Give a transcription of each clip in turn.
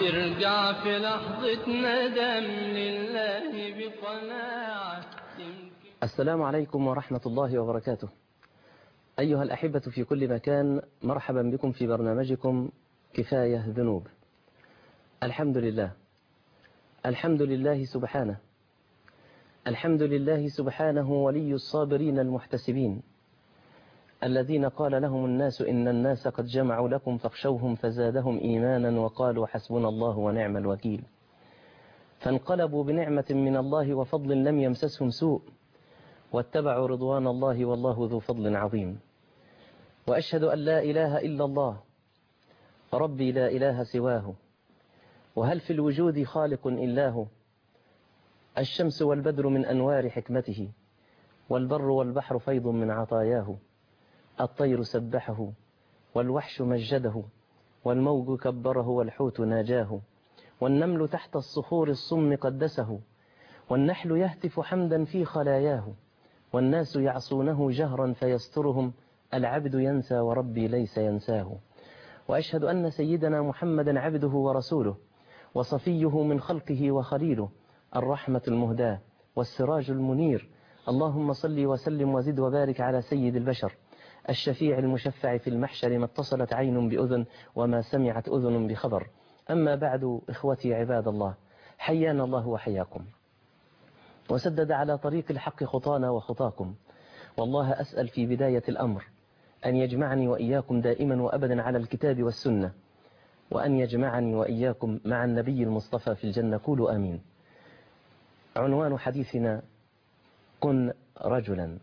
ترجع في لحظة ندم لله بقناعة السلام عليكم ورحمة الله وبركاته أيها الأحبة في كل مكان مرحبا بكم في برنامجكم كفاية ذنوب الحمد لله الحمد لله سبحانه الحمد لله سبحانه ولي الصابرين المحتسبين الذين قال لهم الناس إن الناس قد جمعوا لكم فاخشوهم فزادهم إيمانا وقالوا حسبنا الله ونعم الوكيل فانقلبوا بنعمة من الله وفضل لم يمسسهم سوء واتبعوا رضوان الله والله ذو فضل عظيم وأشهد أن لا إله إلا الله ربي لا إله سواه وهل في الوجود خالق إلا هو الشمس والبدر من أنوار حكمته والبر والبحر فيض من عطاياه الطير سبحه والوحش مجده والموج كبره والحوت ناجاه والنمل تحت الصخور الصم قدسه والنحل يهتف حمدا في خلاياه والناس يعصونه جهرا فيسترهم العبد ينسى وربي ليس ينساه وأشهد أن سيدنا محمدا عبده ورسوله وصفيه من خلقه وخليله الرحمة المهداة والسراج المنير اللهم صل وسلم وزد وبارك على سيد البشر الشفيع المشفع في المحشر ما اتصلت عين بأذن وما سمعت أذن بخبر أما بعد إخوتي عباد الله حيانا الله وحياكم وسدد على طريق الحق خطانا وخطاكم والله أسأل في بداية الأمر أن يجمعني وإياكم دائما وأبدا على الكتاب والسنة وأن يجمعني وإياكم مع النبي المصطفى في الجنة قولوا آمين عنوان حديثنا كن رجلا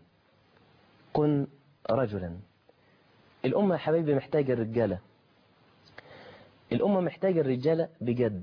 كن رجلا الأمة يا حبايبي محتاجة الرجالة الأمة محتاجة الرجالة بجد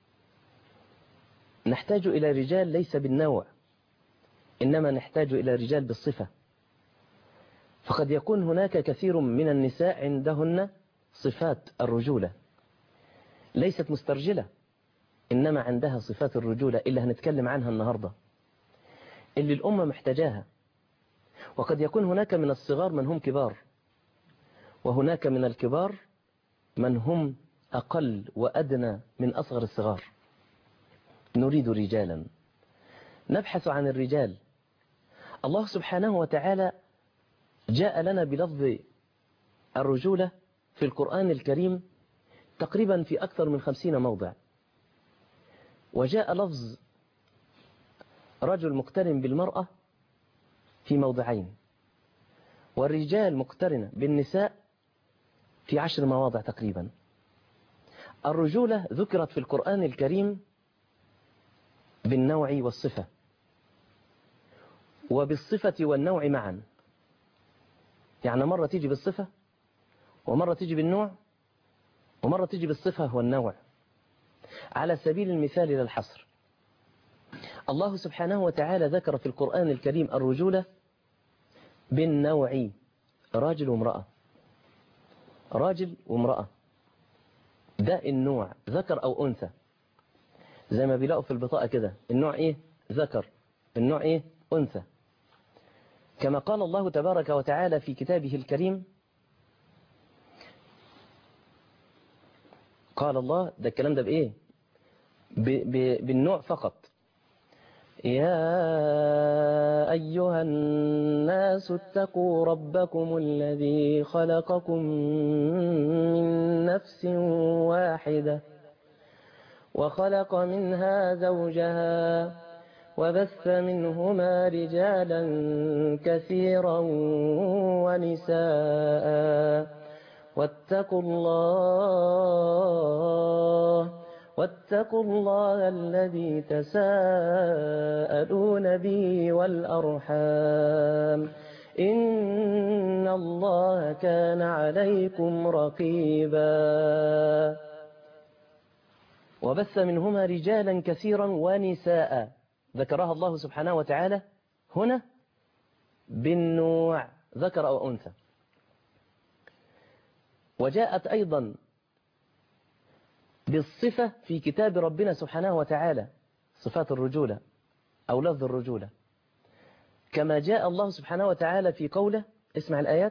نحتاج إلى رجال ليس بالنوع إنما نحتاج إلى رجال بالصفة فقد يكون هناك كثير من النساء عندهن صفات الرجولة ليست مسترجلة إنما عندها صفات الرجولة اللي هنتكلم عنها النهاردة اللي الأمة محتاجاها وقد يكون هناك من الصغار من هم كبار وهناك من الكبار من هم أقل وأدنى من أصغر الصغار نريد رجالا نبحث عن الرجال الله سبحانه وتعالى جاء لنا بلفظ الرجولة في القرآن الكريم تقريبا في أكثر من خمسين موضع وجاء لفظ رجل مقترن بالمرأة في موضعين والرجال مقترنة بالنساء في عشر مواضع تقريبا الرجولة ذكرت في القرآن الكريم بالنوع والصفة وبالصفة والنوع معا يعني مرة تيجي بالصفة ومرة تيجي بالنوع ومرة تيجي بالصفة والنوع على سبيل المثال للحصر الله سبحانه وتعالى ذكر في القرآن الكريم الرجولة بالنوع راجل وامرأة راجل وامرأة ده النوع ذكر أو أنثى زي ما بيلاقوا في البطاقة كده النوع إيه ذكر النوع إيه أنثى كما قال الله تبارك وتعالى في كتابه الكريم قال الله ده الكلام ده بإيه ب ب بالنوع فقط يا أيها الناس اتقوا ربكم الذي خلقكم من نفس واحدة وخلق منها زوجها وبث منهما رجالا كثيرا ونساء واتقوا الله واتقوا الله الذي تساءلون به والأرحام إن الله كان عليكم رقيبا وبث منهما رجالا كثيرا ونساء ذكرها الله سبحانه وتعالى هنا بالنوع ذكر أو أنثى وجاءت أيضا بالصفة في كتاب ربنا سبحانه وتعالى صفات الرجولة أو لفظ الرجولة كما جاء الله سبحانه وتعالى في قوله اسمع الآيات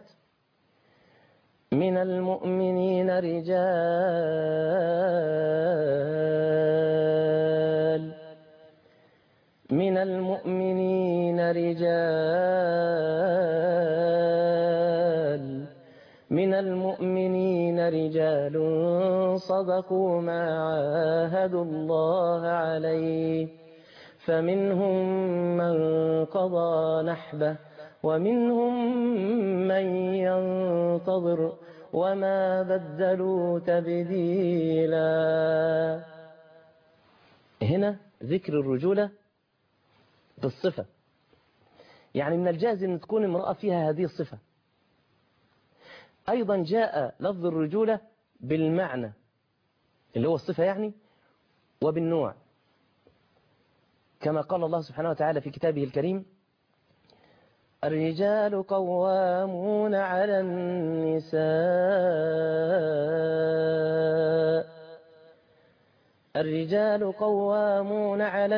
من المؤمنين من المؤمنين رجال من المؤمنين رجال صدقوا ما عاهدوا الله عليه فمنهم من قضى نحبه ومنهم من ينتظر وما بدلوا تبديلا هنا ذكر الرجولة بالصفة يعني من الجائز أن تكون امرأة فيها هذه الصفة أيضا جاء لفظ الرجولة بالمعنى اللي هو الصفة يعني وبالنوع كما قال الله سبحانه وتعالى في كتابه الكريم الرجال قوامون على النساء الرجال قوامون على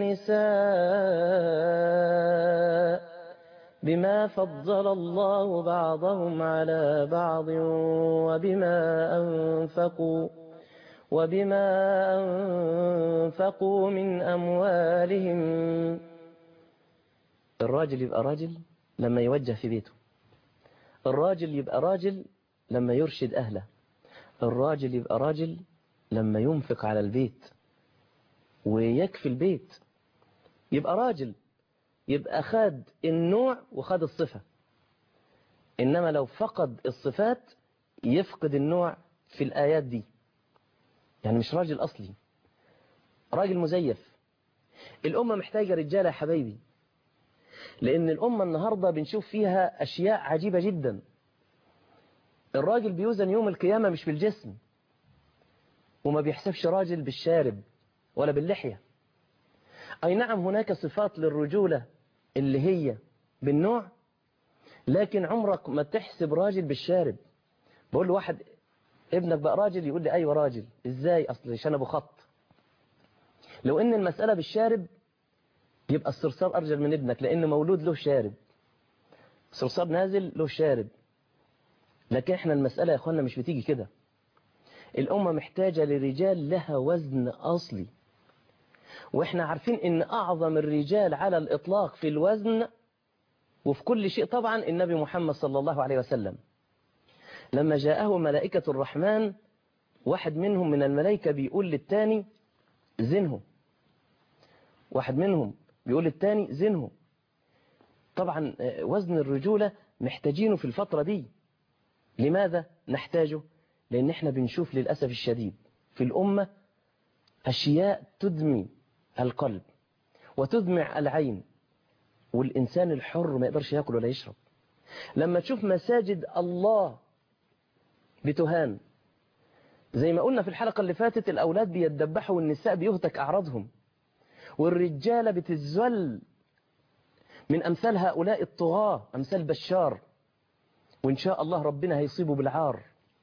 النساء بما فضل الله بعضهم على بعض وبما أنفقوا وبما أنفقوا من أموالهم الراجل يبقى راجل لما يوجه في بيته الراجل يبقى راجل لما يرشد أهله الراجل يبقى راجل لما ينفق على البيت ويكفي البيت يبقى راجل يبقى خد النوع وخد الصفة إنما لو فقد الصفات يفقد النوع في الآيات دي يعني مش راجل أصلي راجل مزيف الأمة محتاجة رجالة يا حبايبي لأن الأمة النهاردة بنشوف فيها أشياء عجيبة جدا الراجل بيوزن يوم القيامة مش بالجسم وما بيحسبش راجل بالشارب ولا باللحية أي نعم هناك صفات للرجولة اللي هي بالنوع لكن عمرك ما تحسب راجل بالشارب بقول له واحد ابنك بقى راجل يقول لي أيوة راجل إزاي أصل شنبه خط لو إن المسألة بالشارب يبقى الصرصار أرجل من ابنك لأن مولود له شارب الصرصار نازل له شارب لكن احنا المسألة يا اخوانا مش بتيجي كده الأمة محتاجة لرجال لها وزن أصلي واحنا عارفين ان أعظم الرجال على الإطلاق في الوزن وفي كل شيء طبعا النبي محمد صلى الله عليه وسلم لما جاءه ملائكة الرحمن واحد منهم من الملائكة بيقول للتاني زنه واحد منهم بيقول للتاني زنه طبعا وزن الرجولة محتاجينه في الفترة دي لماذا نحتاجه لأن احنا بنشوف للأسف الشديد في الأمة أشياء تدمي القلب وتدمع العين والإنسان الحر ما يقدرش يأكل ولا يشرب لما تشوف مساجد الله بتهان زي ما قلنا في الحلقة اللي فاتت الأولاد بيتدبحوا والنساء بيهتك أعراضهم والرجالة بتزل من أمثال هؤلاء الطغاة أمثال بشار وإن شاء الله ربنا هيصيبه بالعار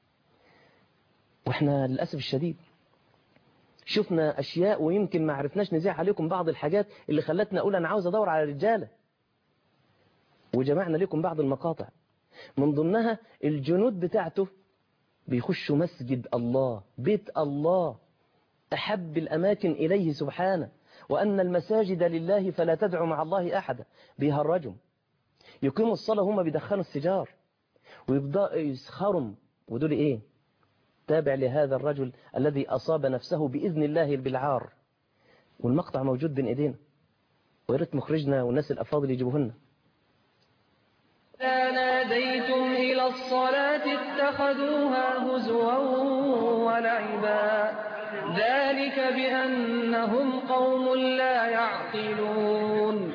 وإحنا للأسف الشديد شفنا أشياء ويمكن ما عرفناش نزيع عليكم بعض الحاجات اللي خلتنا أقول أنا عاوز أدور على رجالة وجمعنا لكم بعض المقاطع من ضمنها الجنود بتاعته بيخشوا مسجد الله بيت الله أحب الأماكن إليه سبحانه وأن المساجد لله فلا تدعوا مع الله أحدا بيهرجوا يقيموا الصلاة هم بيدخنوا السجار ويبدأوا يسخروا ودول إيه تابع لهذا الرجل الذي أصاب نفسه بإذن الله بالعار والمقطع موجود بين إيدينا ويريت مخرجنا والناس الأفاضل يجيبوهن إذا ناديتم إلى الصلاة اتخذوها هزوا ولعبا ذلك بأنهم قوم لا يعقلون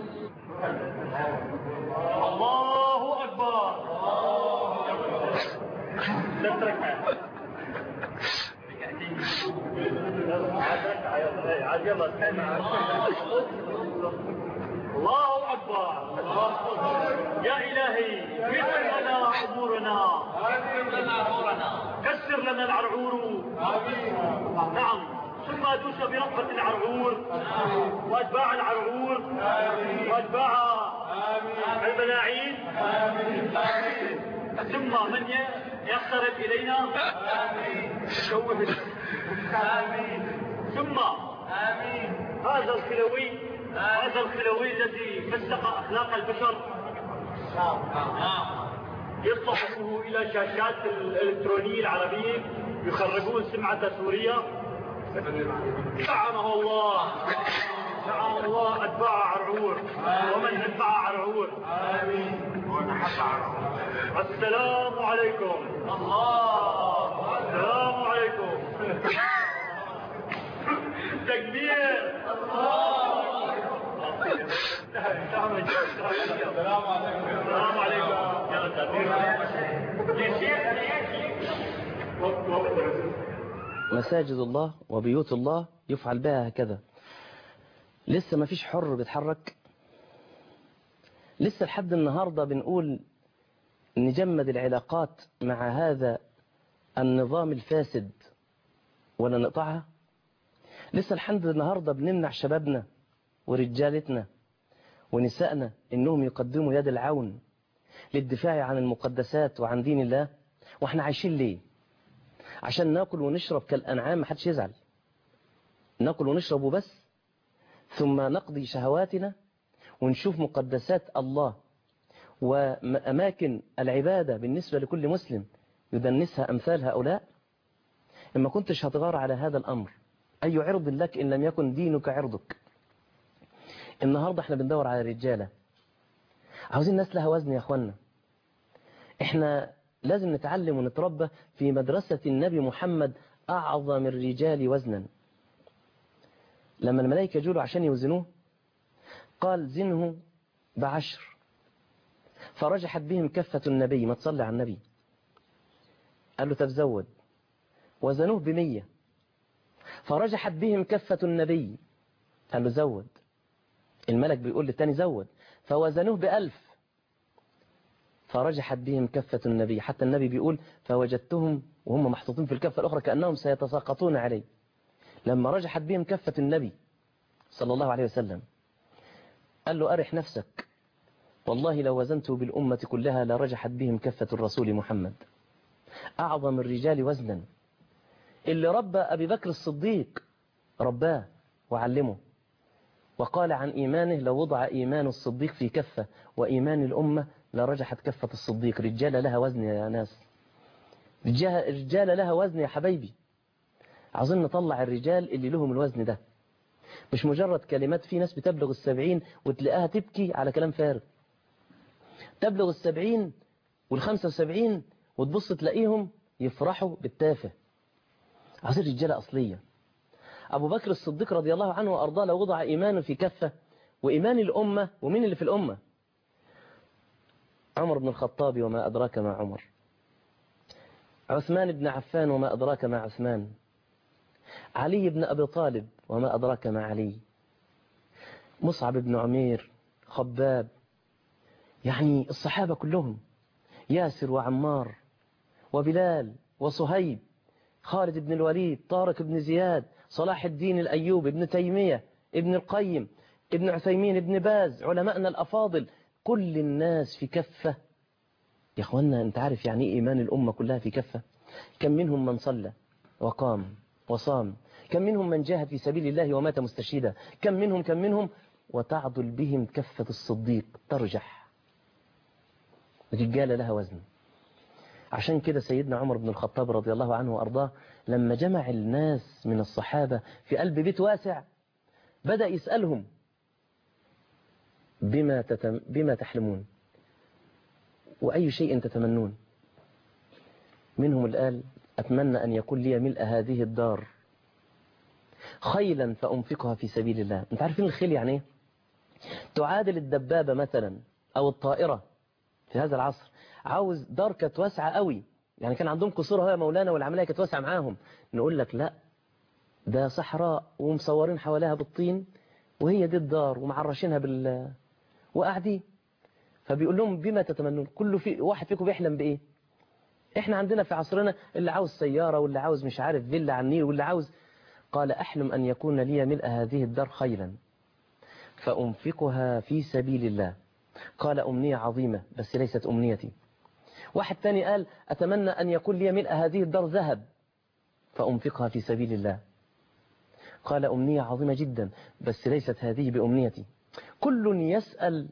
الله أكبر الله أكبر يا إلهي يسر لنا أمورنا كسر لنا العرعور نعم ثم أدوس برقبة العرعور وأتباع العرعور وأتباع الملاعين ثم من يقترب إلينا شوه ثم هذا الكلوي هذا الخلوي الذي مسق أخلاق البشر يطلع اسمه إلى شاشات الإلكترونية العربية يخرجون سمعة سوريا لعنه الله لعن الله أتباع عرعور ومن أتبع عرعور آمين السلام عليكم الله السلام عليكم تكبير السلام عليكم السلام عليكم يا مساجد الله وبيوت الله يفعل بها هكذا لسه ما فيش حر بيتحرك لسه لحد النهاردة بنقول نجمد العلاقات مع هذا النظام الفاسد ولا نقطعها لسه لحد النهاردة بنمنع شبابنا ورجالتنا ونسائنا انهم يقدموا يد العون للدفاع عن المقدسات وعن دين الله واحنا عايشين ليه عشان ناكل ونشرب كالانعام محدش يزعل ناكل ونشرب وبس ثم نقضي شهواتنا ونشوف مقدسات الله وأماكن العبادة بالنسبة لكل مسلم يدنسها أمثال هؤلاء إما كنتش هتغار على هذا الأمر أي عرض لك إن لم يكن دينك عرضك النهاردة احنا بندور على رجالة عاوزين ناس لها وزن يا أخوانا احنا لازم نتعلم ونتربى في مدرسة النبي محمد أعظم الرجال وزنا لما الملائكة جولوا عشان يوزنوه قال زنه بعشر فرجحت بهم كفة النبي ما تصلي على النبي قال له تزود وزنوه بمية فرجحت بهم كفة النبي قال له زود الملك بيقول للتاني زود فوزنوه بألف فرجحت بهم كفة النبي حتى النبي بيقول فوجدتهم وهم محطوطين في الكفة الأخرى كأنهم سيتساقطون عليه لما رجحت بهم كفة النبي صلى الله عليه وسلم قال له أرح نفسك والله لو وزنت بالأمة كلها لرجحت بهم كفة الرسول محمد أعظم الرجال وزنا اللي ربى أبي بكر الصديق رباه وعلمه وقال عن إيمانه لو وضع إيمان الصديق في كفة وإيمان الأمة لرجحت كفة الصديق رجالة لها وزن يا ناس رجالة لها وزن يا حبايبي عاوزين نطلع الرجال اللي لهم الوزن ده مش مجرد كلمات في ناس بتبلغ السبعين وتلاقيها تبكي على كلام فارغ تبلغ السبعين والخمسة وسبعين وتبص تلاقيهم يفرحوا بالتافه عاوزين رجالة أصلية أبو بكر الصديق رضي الله عنه وأرضاه لو وضع إيمانه في كفة وإيمان الأمة ومين اللي في الأمة عمر بن الخطاب وما أدراك ما عمر عثمان بن عفان وما أدراك ما عثمان علي بن أبي طالب وما أدراك ما علي مصعب بن عمير خباب يعني الصحابة كلهم ياسر وعمار وبلال وصهيب خالد بن الوليد طارق بن زياد صلاح الدين الأيوب ابن تيمية ابن القيم ابن عثيمين ابن باز علماءنا الأفاضل كل الناس في كفة يا أخوانا أنت عارف يعني إيه إيمان الأمة كلها في كفة كم منهم من صلى وقام وصام كم منهم من جاهد في سبيل الله ومات مستشهدا كم منهم كم منهم وتعضل بهم كفة الصديق ترجح رجالة لها وزن عشان كده سيدنا عمر بن الخطاب رضي الله عنه وأرضاه لما جمع الناس من الصحابة في قلب بيت واسع بدأ يسألهم بما, تتم بما تحلمون وأي شيء تتمنون منهم اللي قال أتمنى أن يكون لي ملء هذه الدار خيلا فأنفقها في سبيل الله انت عارفين الخيل يعني ايه تعادل الدبابة مثلا أو الطائرة في هذا العصر عاوز دار كانت واسعة قوي يعني كان عندهم قصور هو مولانا والعملية كانت واسعة معاهم نقول لك لا ده صحراء ومصورين حواليها بالطين وهي دي الدار ومعرشينها بال وقاعدين فبيقول لهم بما تتمنون كل في واحد فيكم بيحلم بايه احنا عندنا في عصرنا اللي عاوز سيارة واللي عاوز مش عارف فيلا على النيل واللي عاوز قال أحلم أن يكون لي ملء هذه الدار خيلا فأنفقها في سبيل الله قال أمنية عظيمة بس ليست أمنيتي واحد تاني قال أتمنى أن يكون لي ملء هذه الدار ذهب فأنفقها في سبيل الله قال أمنية عظيمة جدا بس ليست هذه بأمنيتي كل يسأل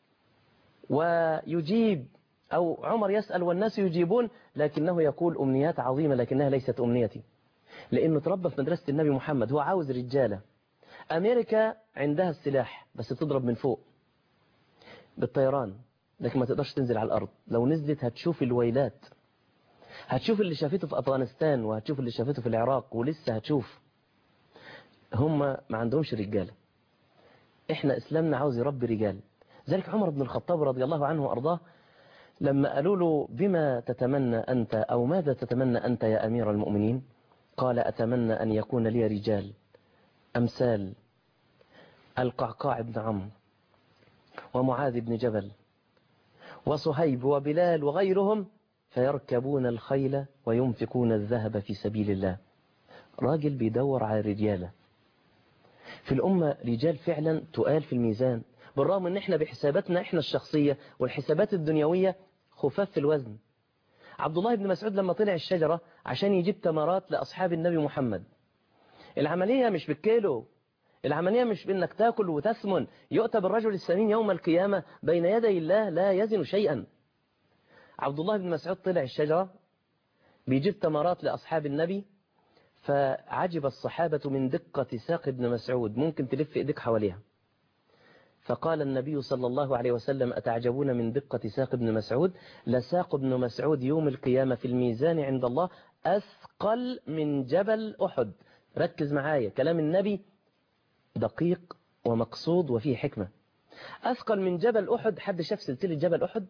ويجيب أو عمر يسأل والناس يجيبون لكنه يقول أمنيات عظيمة لكنها ليست أمنيتي لأنه تربى في مدرسة النبي محمد هو عاوز رجالة أمريكا عندها السلاح بس بتضرب من فوق بالطيران لكن ما تقدرش تنزل على الأرض لو نزلت هتشوف الويلات هتشوف اللي شافته في أفغانستان وهتشوف اللي شافته في العراق ولسه هتشوف هم ما عندهمش رجالة احنا اسلامنا عاوز يربي رجال ذلك عمر بن الخطاب رضي الله عنه وأرضاه لما قالوا له بما تتمنى أنت أو ماذا تتمنى أنت يا أمير المؤمنين قال أتمنى أن يكون لي رجال أمثال القعقاع بن عمرو ومعاذ بن جبل وصهيب وبلال وغيرهم فيركبون الخيل وينفقون الذهب في سبيل الله راجل بيدور على رجالة في الأمة رجال فعلا تقال في الميزان بالرغم ان احنا بحساباتنا احنا الشخصية والحسابات الدنيوية خفاف في الوزن عبد الله بن مسعود لما طلع الشجرة عشان يجيب تمرات لأصحاب النبي محمد العملية مش بالكيلو العملية مش بأنك تاكل وتسمن يؤتى بالرجل السمين يوم القيامة بين يدي الله لا يزن شيئا عبد الله بن مسعود طلع الشجرة بيجيب تمرات لأصحاب النبي فعجب الصحابة من دقة ساق ابن مسعود ممكن تلف ايديك حواليها فقال النبي صلى الله عليه وسلم أتعجبون من دقة ساق ابن مسعود لساق ابن مسعود يوم القيامة في الميزان عند الله أثقل من جبل أحد ركز معايا كلام النبي دقيق ومقصود وفيه حكمة أثقل من جبل أحد حد شاف سلسلة جبل أحد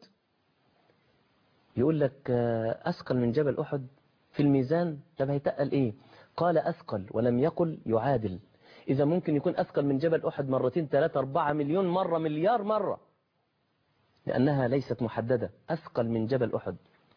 يقول لك أثقل من جبل أحد في الميزان طب هيتقل إيه قال أثقل ولم يقل يعادل إذا ممكن يكون أثقل من جبل أحد مرتين ثلاثة أربعة مليون مرة مليار مرة لأنها ليست محددة أثقل من جبل أحد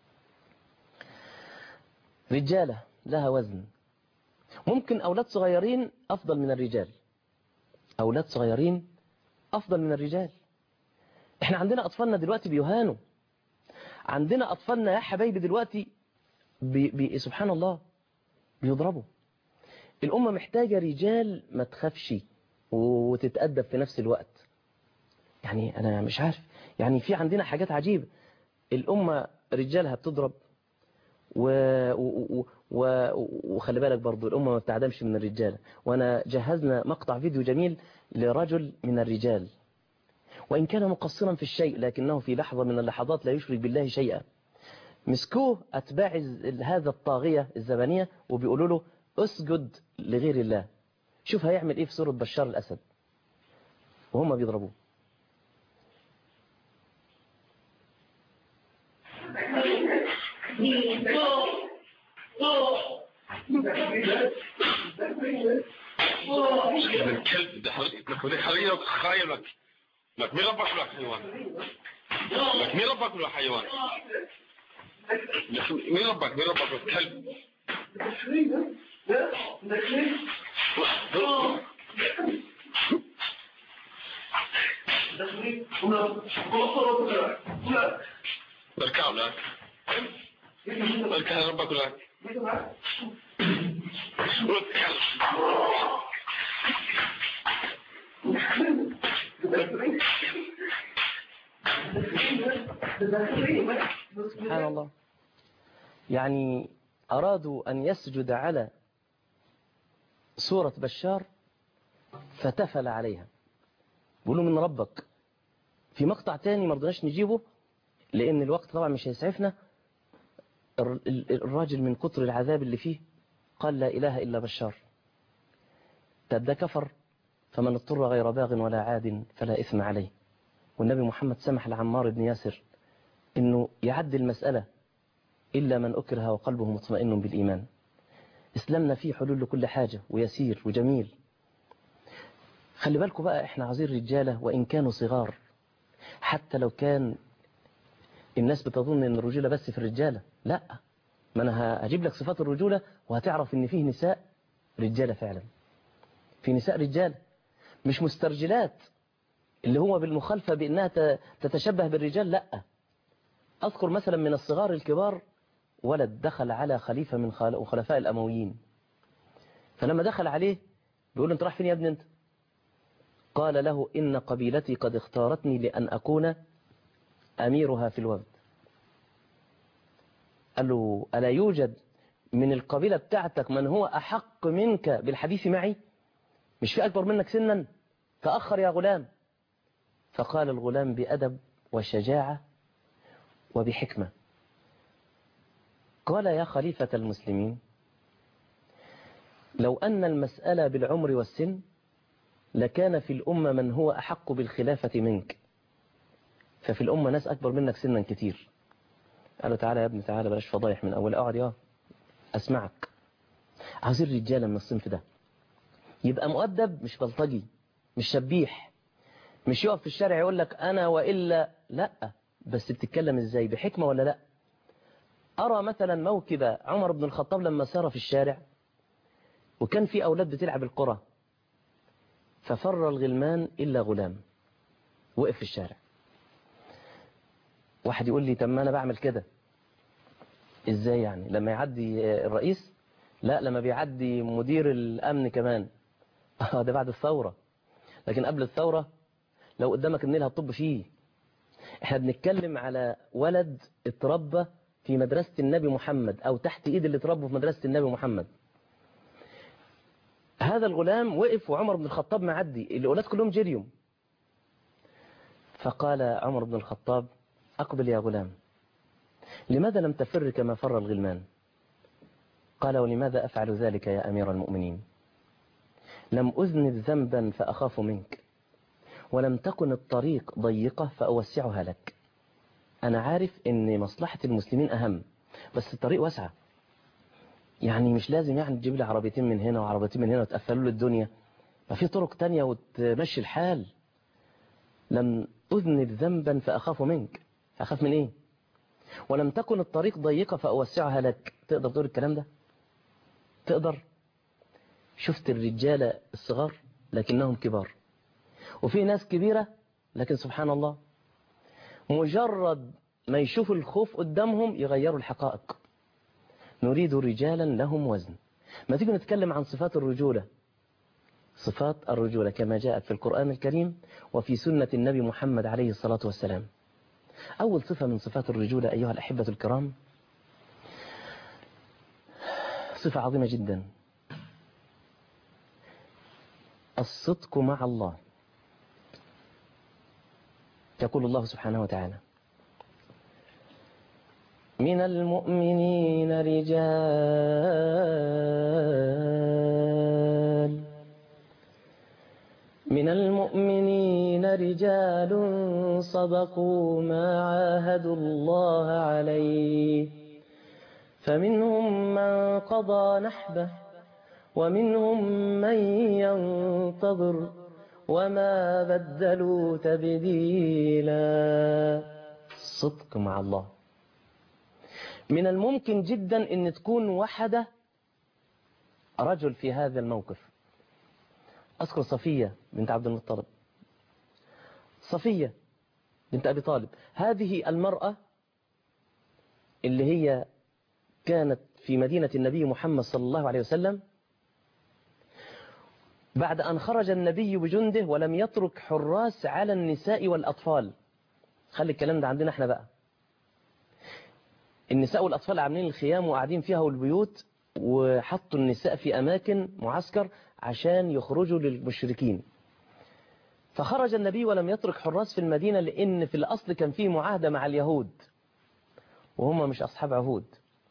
رجالة لها وزن ممكن أولاد صغيرين أفضل من الرجال أولاد صغيرين أفضل من الرجال إحنا عندنا أطفالنا دلوقتي بيهانوا عندنا أطفالنا يا حبايبي دلوقتي بي بي سبحان الله بيضربوا الأمة محتاجة رجال ما تخافش وتتأدب في نفس الوقت يعني أنا مش عارف يعني في عندنا حاجات عجيبة الأمة رجالها بتضرب و... و... و... وخلي بالك برضو الأمة ما بتعدمش من الرجال وأنا جهزنا مقطع فيديو جميل لرجل من الرجال وإن كان مقصرا في الشيء لكنه في لحظة من اللحظات لا يشرك بالله شيئا مسكوه أتباع هذا الطاغية الزبانية وبيقولوا له اسجد لغير الله شوف هيعمل ايه في سورة بشار الأسد وهم بيضربوه الكلب ده حرية خايل لك لك مين ربك ولا حيوان لك مين ربك ولا حيوان مين ربك مين ربك الكلب بركعوا لك بركع ربك ولا سبحان الله يعني أرادوا أن يسجد على سورة بشار فتفل عليها بيقولوا من ربك في مقطع تاني مرضناش نجيبه لأن الوقت طبعا مش هيسعفنا الراجل من كتر العذاب اللي فيه قال لا إله إلا بشار طب ده كفر فمن اضطر غير باغ ولا عاد فلا إثم عليه والنبي محمد سمح لعمار بن ياسر انه يعدي المسألة إلا من أكره وقلبه مطمئن بالإيمان إسلامنا فيه حلول لكل حاجة ويسير وجميل خلي بالكم بقى إحنا عايزين رجالة وإن كانوا صغار حتى لو كان الناس بتظن إن الرجولة بس في الرجالة لا ما أنا هجيب لك صفات الرجولة وهتعرف إن فيه نساء رجالة فعلا في نساء رجال مش مسترجلات اللي هو بالمخالفة بأنها تتشبه بالرجال لا أذكر مثلا من الصغار الكبار ولد دخل على خليفة من خلفاء الأمويين فلما دخل عليه بيقول له انت رايح فين يا ابني انت قال له إن قبيلتي قد اختارتني لأن أكون أميرها في الوفد قال له ألا يوجد من القبيلة بتاعتك من هو أحق منك بالحديث معي مش في أكبر منك سنا تأخر يا غلام فقال الغلام بأدب وشجاعة وبحكمة قال يا خليفة المسلمين لو أن المسألة بالعمر والسن لكان في الأمة من هو أحق بالخلافة منك ففي الأمة ناس أكبر منك سنا كتير قالوا تعالى يا ابني تعالى بلاش فضايح من أول أقعد يا أسمعك عايزين رجالة من الصنف ده يبقى مؤدب مش بلطجي مش شبيح مش يقف في الشارع يقول لك أنا وإلا لا بس بتتكلم إزاي بحكمة ولا لا أرى مثلا موكب عمر بن الخطاب لما سار في الشارع وكان في أولاد بتلعب القرى ففر الغلمان إلا غلام وقف في الشارع واحد يقول لي طب ما أنا بعمل كده إزاي يعني لما يعدي الرئيس لا لما بيعدي مدير الأمن كمان آه ده بعد الثورة لكن قبل الثورة لو قدامك النيل هتطب فيه احنا بنتكلم على ولد اتربى في مدرسة النبي محمد أو تحت إيد اللي اتربوا في مدرسة النبي محمد هذا الغلام وقف وعمر بن الخطاب معدي الأولاد كلهم جريوا فقال عمر بن الخطاب أقبل يا غلام لماذا لم تفر كما فر الغلمان قال ولماذا أفعل ذلك يا أمير المؤمنين لم أذنب ذنبا فأخاف منك ولم تكن الطريق ضيقة فأوسعها لك أنا عارف أن مصلحة المسلمين أهم بس الطريق واسعة يعني مش لازم يعني تجيب لي عربيتين من هنا وعربيتين من هنا وتقفلوا لي الدنيا ما في طرق تانية وتمشي الحال لم أذنب ذنبا فأخاف منك أخاف من إيه ولم تكن الطريق ضيقة فأوسعها لك تقدر تقول الكلام ده تقدر شفت الرجالة الصغار لكنهم كبار وفي ناس كبيرة لكن سبحان الله مجرد ما يشوفوا الخوف قدامهم يغيروا الحقائق نريد رجالا لهم وزن ما تيجي نتكلم عن صفات الرجولة صفات الرجولة كما جاءت في القرآن الكريم وفي سنة النبي محمد عليه الصلاة والسلام أول صفة من صفات الرجولة أيها الأحبة الكرام صفة عظيمة جدا الصدق مع الله يقول الله سبحانه وتعالى من المؤمنين رجال من المؤمنين رجال صدقوا ما عاهدوا الله عليه فمنهم من قضى نحبه ومنهم من ينتظر وما بدلوا تبديلا صدق مع الله من الممكن جدا ان تكون وحدة رجل في هذا الموقف اذكر صفية بنت عبد المطلب صفية بنت ابي طالب هذه المرأة اللي هي كانت في مدينة النبي محمد صلى الله عليه وسلم بعد أن خرج النبي بجنده ولم يترك حراس على النساء والأطفال خلي الكلام ده عندنا احنا بقى النساء والأطفال عاملين الخيام وقاعدين فيها والبيوت وحطوا النساء في أماكن معسكر عشان يخرجوا للمشركين فخرج النبي ولم يترك حراس في المدينة لأن في الأصل كان فيه معاهدة مع اليهود وهم مش أصحاب عهود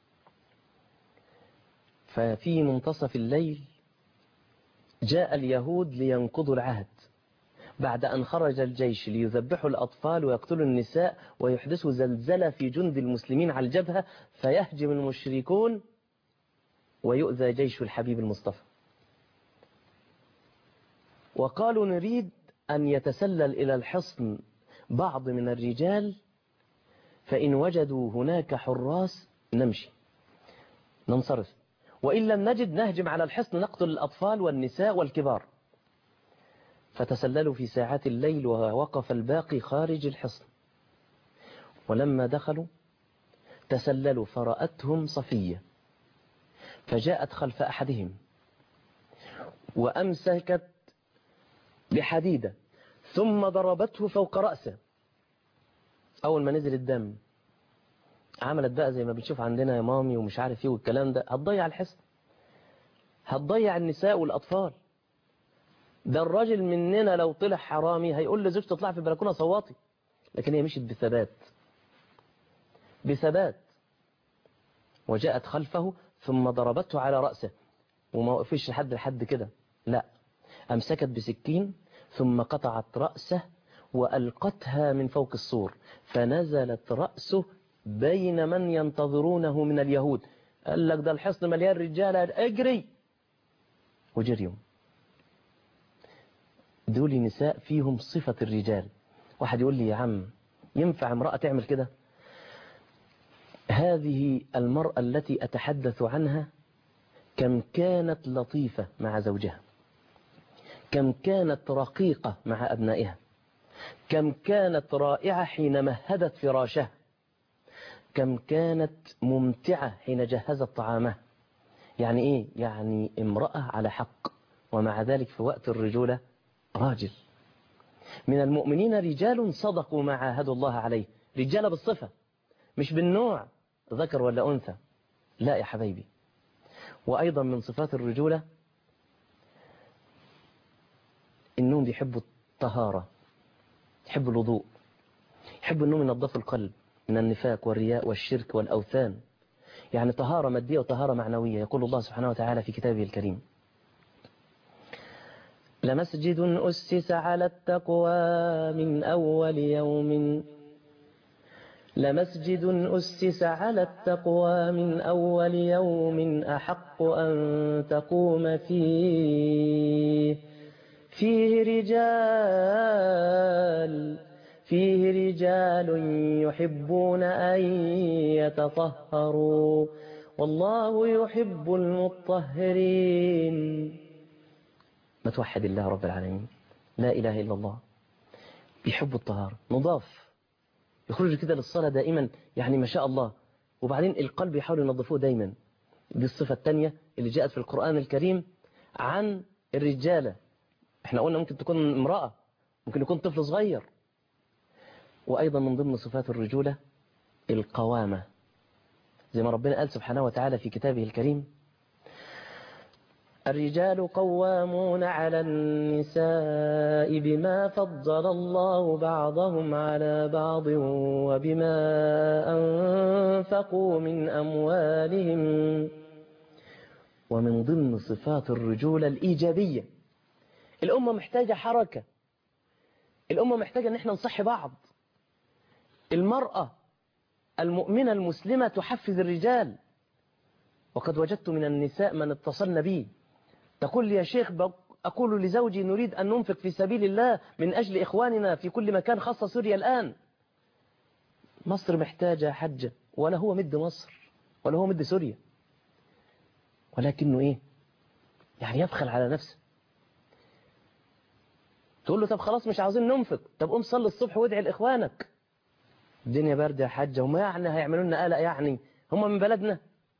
ففي منتصف الليل جاء اليهود لينقضوا العهد بعد أن خرج الجيش ليذبحوا الأطفال ويقتلوا النساء ويحدثوا زلزلة في جند المسلمين على الجبهة فيهجم المشركون ويؤذى جيش الحبيب المصطفى وقالوا نريد أن يتسلل إلى الحصن بعض من الرجال فإن وجدوا هناك حراس نمشي ننصرف وإن لم نجد نهجم على الحصن نقتل الأطفال والنساء والكبار فتسللوا في ساعات الليل ووقف الباقي خارج الحصن ولما دخلوا تسللوا فرأتهم صفية فجاءت خلف أحدهم وأمسكت بحديدة ثم ضربته فوق رأسه أول ما نزل الدم عملت بقى زي ما بنشوف عندنا يا مامي ومش عارف ايه والكلام ده هتضيع الحصن هتضيع النساء والأطفال ده الراجل مننا لو طلع حرامي هيقول لزوجته اطلع في البلكونه صوتي لكن هي مشيت بثبات بثبات وجاءت خلفه ثم ضربته على رأسه وما وقفش لحد لحد كده لا أمسكت بسكين ثم قطعت رأسه وألقتها من فوق السور فنزلت رأسه بين من ينتظرونه من اليهود قال لك ده الحصن مليان رجالة اجري وجريوا دول نساء فيهم صفة الرجال واحد يقول لي يا عم ينفع امرأة تعمل كده هذه المرأة التي أتحدث عنها كم كانت لطيفة مع زوجها كم كانت رقيقة مع أبنائها كم كانت رائعة حين مهدت فراشها كم كانت ممتعة حين جهزت طعامها يعني إيه؟ يعني امرأة على حق ومع ذلك في وقت الرجولة راجل من المؤمنين رجال صدقوا ما عاهدوا الله عليه رجال بالصفة مش بالنوع ذكر ولا أنثى لا يا حبيبي وأيضا من صفات الرجولة إنهم بيحبوا الطهارة يحبوا الوضوء يحبوا إنهم ينظفوا القلب من النفاق والرياء والشرك والأوثان يعني طهارة مادية وطهارة معنوية يقول الله سبحانه وتعالى في كتابه الكريم لمسجد أسس على التقوى من أول يوم لمسجد أسس على التقوى من أول يوم أحق أن تقوم فيه فيه رجال فيه رجال يحبون أن يتطهروا والله يحب المطهرين ما توحد الله رب العالمين لا إله إلا الله بيحبوا الطهارة نضاف يخرجوا كده للصلاة دائما يعني ما شاء الله وبعدين القلب يحاول ينظفوه دايما دي الصفة الثانية اللي جاءت في القرآن الكريم عن الرجالة احنا قلنا ممكن تكون امرأة ممكن يكون طفل صغير وأيضا من ضمن صفات الرجولة القوامة زي ما ربنا قال سبحانه وتعالى في كتابه الكريم الرجال قوامون على النساء بما فضل الله بعضهم على بعض وبما أنفقوا من أموالهم ومن ضمن صفات الرجولة الإيجابية الأمة محتاجة حركة الأمة محتاجة أن احنا نصحي بعض المرأة المؤمنة المسلمة تحفز الرجال وقد وجدت من النساء من اتصلن بي تقول لي يا شيخ أقول لزوجي نريد أن ننفق في سبيل الله من أجل إخواننا في كل مكان خاصة سوريا الآن مصر محتاجة حجة ولا هو مد مصر ولا هو مد سوريا ولكنه إيه يعني يبخل على نفسه تقول له طب خلاص مش عاوزين ننفق طب قوم صلي الصبح وادعي لإخوانك الدنيا باردة يا حجة وما يعني هيعملوا لنا قلق يعني هم من بلدنا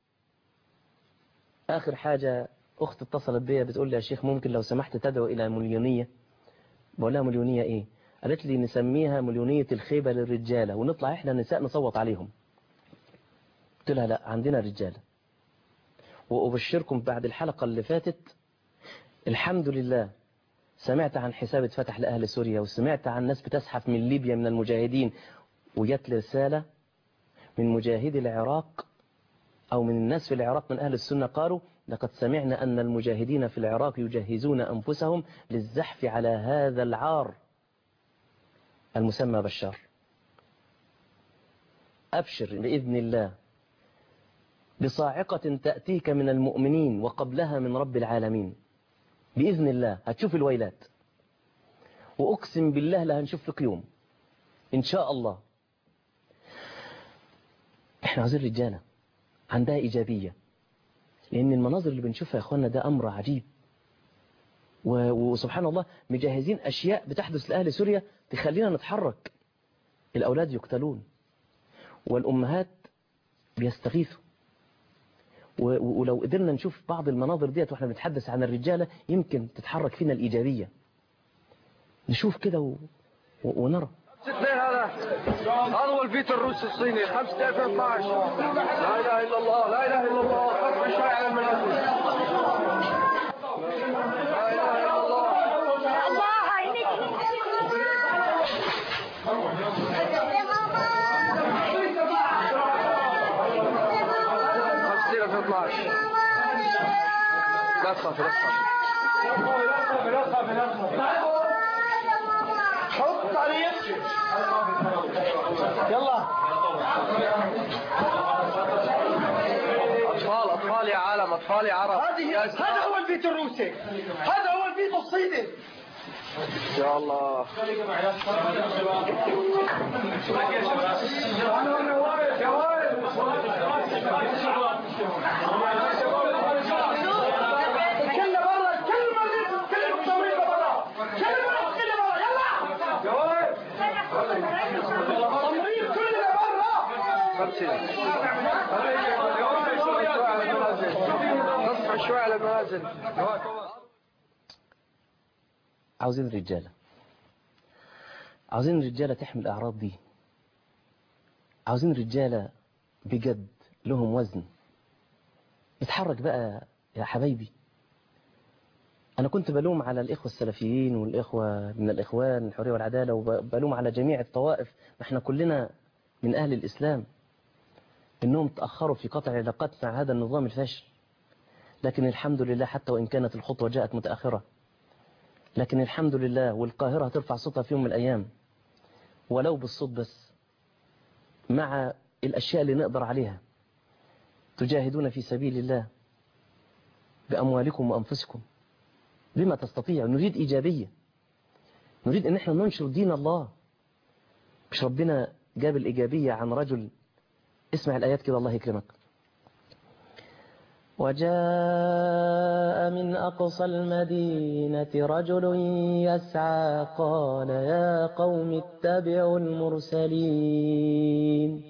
آخر حاجة أخت اتصلت بيا بتقول لي يا شيخ ممكن لو سمحت تدعو إلى مليونية بقول لها مليونية إيه قالت لي نسميها مليونية الخيبة للرجالة ونطلع إحنا النساء نصوت عليهم قلت لها لا عندنا رجالة وأبشركم بعد الحلقة اللي فاتت الحمد لله سمعت عن حساب اتفتح لأهل سوريا وسمعت عن ناس بتزحف من ليبيا من المجاهدين وجات لي رسالة من مجاهدي العراق أو من الناس في العراق من أهل السنة قالوا لقد سمعنا أن المجاهدين في العراق يجهزون أنفسهم للزحف على هذا العار المسمى بشار أبشر بإذن الله بصاعقة تأتيك من المؤمنين وقبلها من رب العالمين بإذن الله هتشوف الويلات وأقسم بالله لا هنشوف لك يوم إن شاء الله إحنا عايزين رجالة عندها إيجابية لأن المناظر اللي بنشوفها يا أخوانا ده أمر عجيب وسبحان الله مجهزين أشياء بتحدث لأهل سوريا تخلينا نتحرك الأولاد يقتلون والأمهات بيستغيثوا و- و- ولو قدرنا نشوف بعض المناظر ديت واحنا بنتحدث عن الرجالة يمكن تتحرك فينا الإيجابية نشوف كده و... و... ونرى اثنين هذا هذا هو الفيتو الروسي الصيني 5 2012 لا اله الا الله لا اله الا الله خمس شوي على المنازل لا اله الا الله خمسين 2012 لا تخافي لا تخافي حط عليك يلا اطفال اطفال يا عالم اطفال يا عرب هذه هذا هو الفيتو الروسي هذا هو الفيتو الصيني يا الله كلنا برا كلمة كلمة طويلة برا كلمة كلمة برا يلا تمرين كلنا برا خمسين اصحى شوي على المنازل عاوزين رجالة عاوزين رجالة تحمل الأعراض دي عاوزين رجالة بجد لهم وزن نتحرك بقى يا حبايبي أنا كنت بلوم على الإخوة السلفيين والإخوة من الإخوان الحرية والعدالة وبلوم على جميع الطوائف ما احنا كلنا من أهل الإسلام إنهم تأخروا في قطع العلاقات مع هذا النظام الفاشل لكن الحمد لله حتى وإن كانت الخطوة جاءت متأخرة لكن الحمد لله والقاهرة هترفع صوتها في يوم من الأيام ولو بالصوت بس مع الأشياء اللي نقدر عليها تجاهدون في سبيل الله بأموالكم وأنفسكم بما تستطيع نريد إيجابية نريد أن احنا ننشر دين الله مش ربنا جاب الإيجابية عن رجل اسمع الآيات كده الله يكرمك وجاء من أقصى المدينة رجل يسعى قال يا قوم اتبعوا المرسلين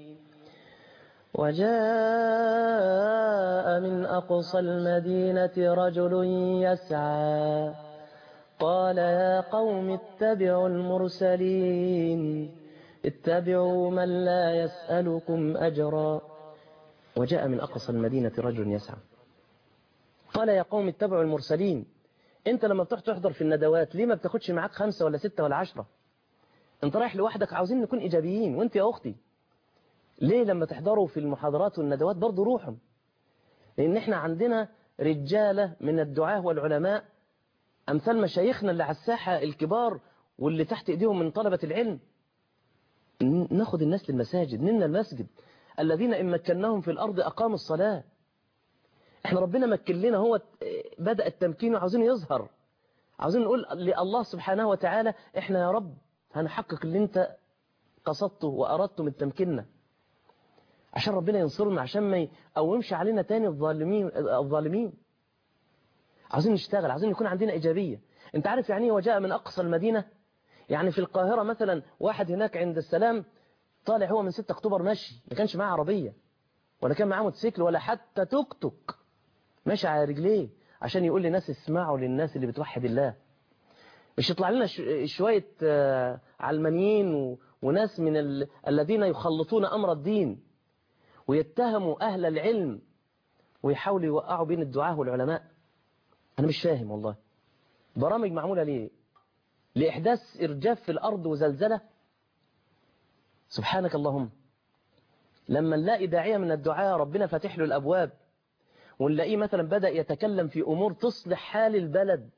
وجاء من أقصى المدينة رجل يسعى قال يا قوم اتبعوا المرسلين اتبعوا من لا يسألكم أجرا وجاء من أقصى المدينة رجل يسعى قال يا قوم اتبعوا المرسلين انت لما بتروح تحضر في الندوات ليه ما بتاخدش معاك خمسة ولا ستة ولا عشرة انت رايح لوحدك عاوزين نكون ايجابيين وانت يا اختي ليه لما تحضروا في المحاضرات والندوات برضو روحهم لان احنا عندنا رجالة من الدعاة والعلماء امثال مشايخنا اللي على الساحة الكبار واللي تحت ايديهم من طلبة العلم ن- ناخد الناس للمساجد نمنا المسجد الذين إن مكناهم في الأرض أقاموا الصلاة احنا ربنا مكن لنا هو بدأ التمكين وعاوزين يظهر عاوزين نقول لله سبحانه وتعالى احنا يا رب هنحقق اللي انت قصدته وأردته من تمكيننا عشان ربنا ينصرنا عشان ما يقومش علينا تاني الظالمين الظالمين عاوزين نشتغل عاوزين يكون عندنا إيجابية انت عارف يعني ايه وجاء من أقصى المدينة يعني في القاهرة مثلا واحد هناك عند السلام طالع هو من 6 اكتوبر ماشي ما كانش معاه عربية ولا كان معاه موتوسيكل ولا حتى توك توك ماشي على رجليه عشان يقول لناس اسمعوا للناس اللي بتوحد الله مش يطلع لنا ش- شوية آه، علمانيين و- وناس من ال... الذين يخلطون أمر الدين ويتهموا أهل العلم ويحاولوا يوقعوا بين الدعاة والعلماء أنا مش فاهم والله برامج معمولة ليه لإحداث إرجاف في الأرض وزلزلة سبحانك اللهم لما نلاقي داعية من الدعاء ربنا فاتح له الأبواب ونلاقيه مثلا بدأ يتكلم في أمور تصلح حال البلد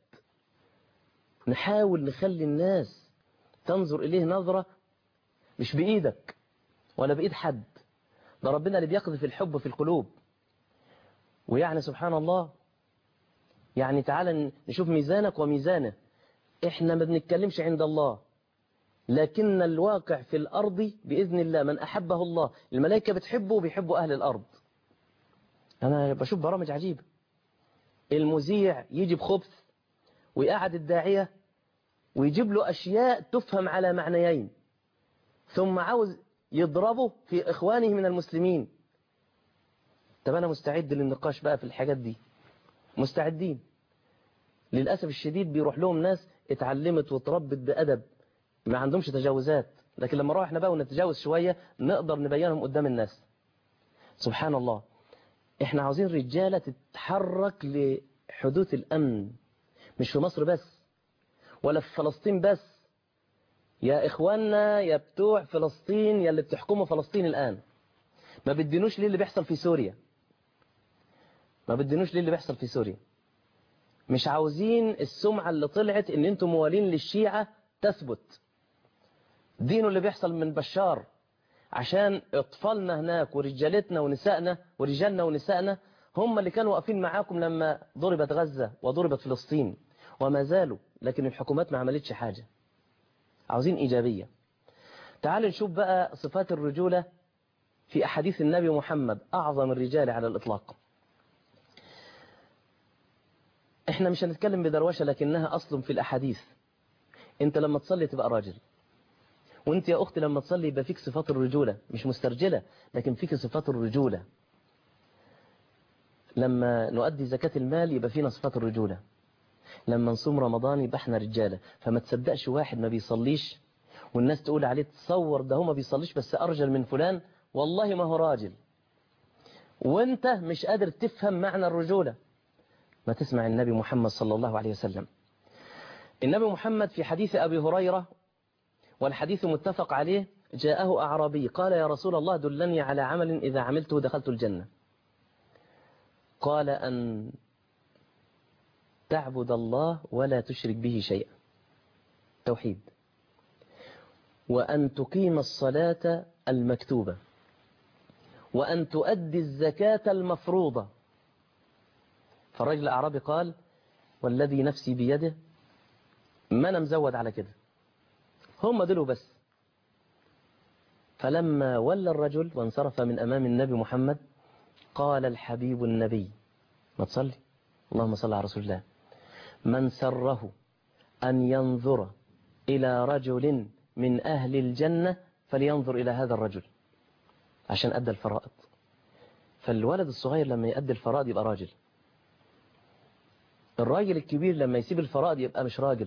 نحاول نخلي الناس تنظر إليه نظرة مش بإيدك ولا بإيد حد ده ربنا اللي بيقذف الحب في القلوب ويعني سبحان الله يعني تعالى نشوف ميزانك وميزانه احنا ما بنتكلمش عند الله لكن الواقع في الأرض بإذن الله من أحبه الله الملائكة بتحبه وبيحبوا أهل الأرض أنا بشوف برامج عجيبة المذيع يجي بخبث ويقعد الداعية ويجيب له أشياء تفهم على معنيين ثم عاوز يضربه في إخوانه من المسلمين طب أنا مستعد للنقاش بقى في الحاجات دي مستعدين للأسف الشديد بيروح لهم ناس اتعلمت وتربت بأدب ما عندهمش تجاوزات لكن لما نروح احنا بقى ونتجاوز شوية نقدر نبينهم قدام الناس سبحان الله احنا عاوزين رجالة تتحرك لحدوث الأمن مش في مصر بس ولا في فلسطين بس يا إخواننا يا بتوع فلسطين يا اللي بتحكموا فلسطين الآن ما بدينوش ليه اللي بيحصل في سوريا ما بدينوش ليه اللي بيحصل في سوريا مش عاوزين السمعة اللي طلعت ان انتم موالين للشيعة تثبت دينه اللي بيحصل من بشار عشان اطفالنا هناك ورجالتنا ونسائنا ورجالنا ونسائنا هم اللي كانوا واقفين معاكم لما ضربت غزة وضربت فلسطين وما زالوا لكن الحكومات ما عملتش حاجة عاوزين إيجابية تعالوا نشوف بقى صفات الرجولة في أحاديث النبي محمد أعظم الرجال على الإطلاق احنا مش هنتكلم بدروشة لكنها أصل في الأحاديث انت لما تصلي تبقى راجل وانت يا أختي لما تصلي يبقى فيك صفات الرجولة مش مسترجلة لكن فيك صفات الرجولة لما نؤدي زكاة المال يبقى فينا صفات الرجولة لما نصوم رمضان يبقى احنا رجالة فما تصدقش واحد ما بيصليش والناس تقول عليه تصور ده هو ما بيصليش بس أرجل من فلان والله ما هو راجل وانت مش قادر تفهم معنى الرجولة ما تسمع النبي محمد صلى الله عليه وسلم النبي محمد في حديث أبي هريرة والحديث متفق عليه جاءه أعرابي قال يا رسول الله دلني على عمل إذا عملته دخلت الجنة قال أن تعبد الله ولا تشرك به شيئا توحيد وأن تقيم الصلاة المكتوبة وأن تؤدي الزكاة المفروضة فالرجل الأعرابي قال والذي نفسي بيده ما أنا مزود على كده هم دول بس فلما ولى الرجل وانصرف من أمام النبي محمد قال الحبيب النبي ما تصلي اللهم صل على رسول الله من سره أن ينظر إلى رجل من أهل الجنة فلينظر إلى هذا الرجل عشان أدى الفرائض فالولد الصغير لما يأدي الفرائض يبقى راجل الراجل الكبير لما يسيب الفرائض يبقى مش راجل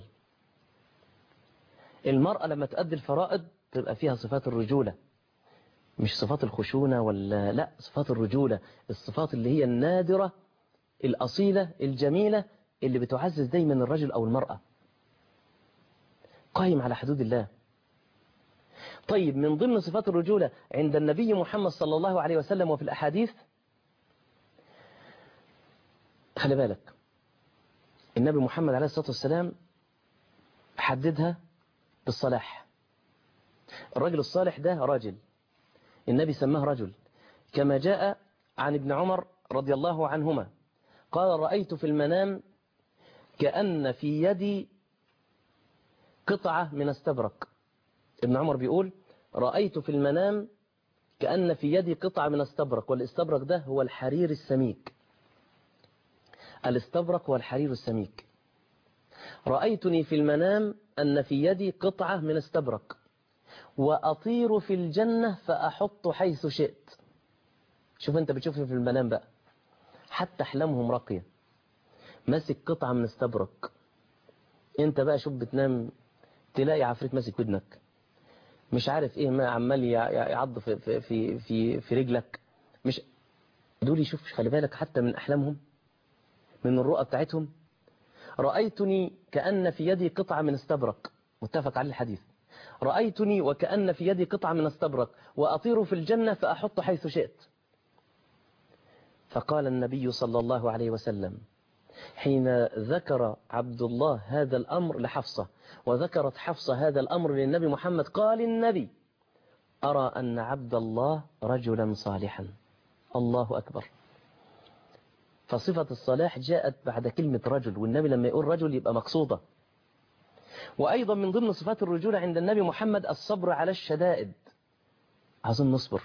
المرأة لما تأدي الفرائض تبقى فيها صفات الرجولة مش صفات الخشونة ولا لا صفات الرجولة الصفات اللي هي النادرة الأصيلة الجميلة اللي بتعزز دايما الرجل أو المرأة قائم على حدود الله طيب من ضمن صفات الرجولة عند النبي محمد صلى الله عليه وسلم وفي الأحاديث خلي بالك النبي محمد عليه الصلاة والسلام حددها بالصلاح الرجل الصالح ده راجل النبي سماه رجل كما جاء عن ابن عمر رضي الله عنهما قال رأيت في المنام كأن في يدي قطعة من استبرق ابن عمر بيقول رأيت في المنام كأن في يدي قطعة من استبرق والاستبرق ده هو الحرير السميك الاستبرق والحرير السميك رأيتني في المنام أن في يدي قطعة من استبرق وأطير في الجنة فأحط حيث شئت شوف أنت بتشوف في المنام بقى حتى أحلامهم راقية ماسك قطعة من استبرق أنت بقى شوف بتنام تلاقي عفريت ماسك ودنك مش عارف ايه ما عمال يعض في في في في, في رجلك مش دول يشوف خلي بالك حتى من احلامهم من الرؤى بتاعتهم رأيتني كأن في يدي قطعة من استبرق متفق على الحديث رأيتني وكأن في يدي قطعة من استبرق وأطير في الجنة فأحط حيث شئت فقال النبي صلى الله عليه وسلم حين ذكر عبد الله هذا الأمر لحفصة وذكرت حفصة هذا الأمر للنبي محمد قال النبي أرى أن عبد الله رجلا صالحا الله أكبر فصفة الصلاح جاءت بعد كلمة رجل والنبي لما يقول رجل يبقى مقصودة وأيضا من ضمن صفات الرجولة عند النبي محمد الصبر على الشدائد عايزين نصبر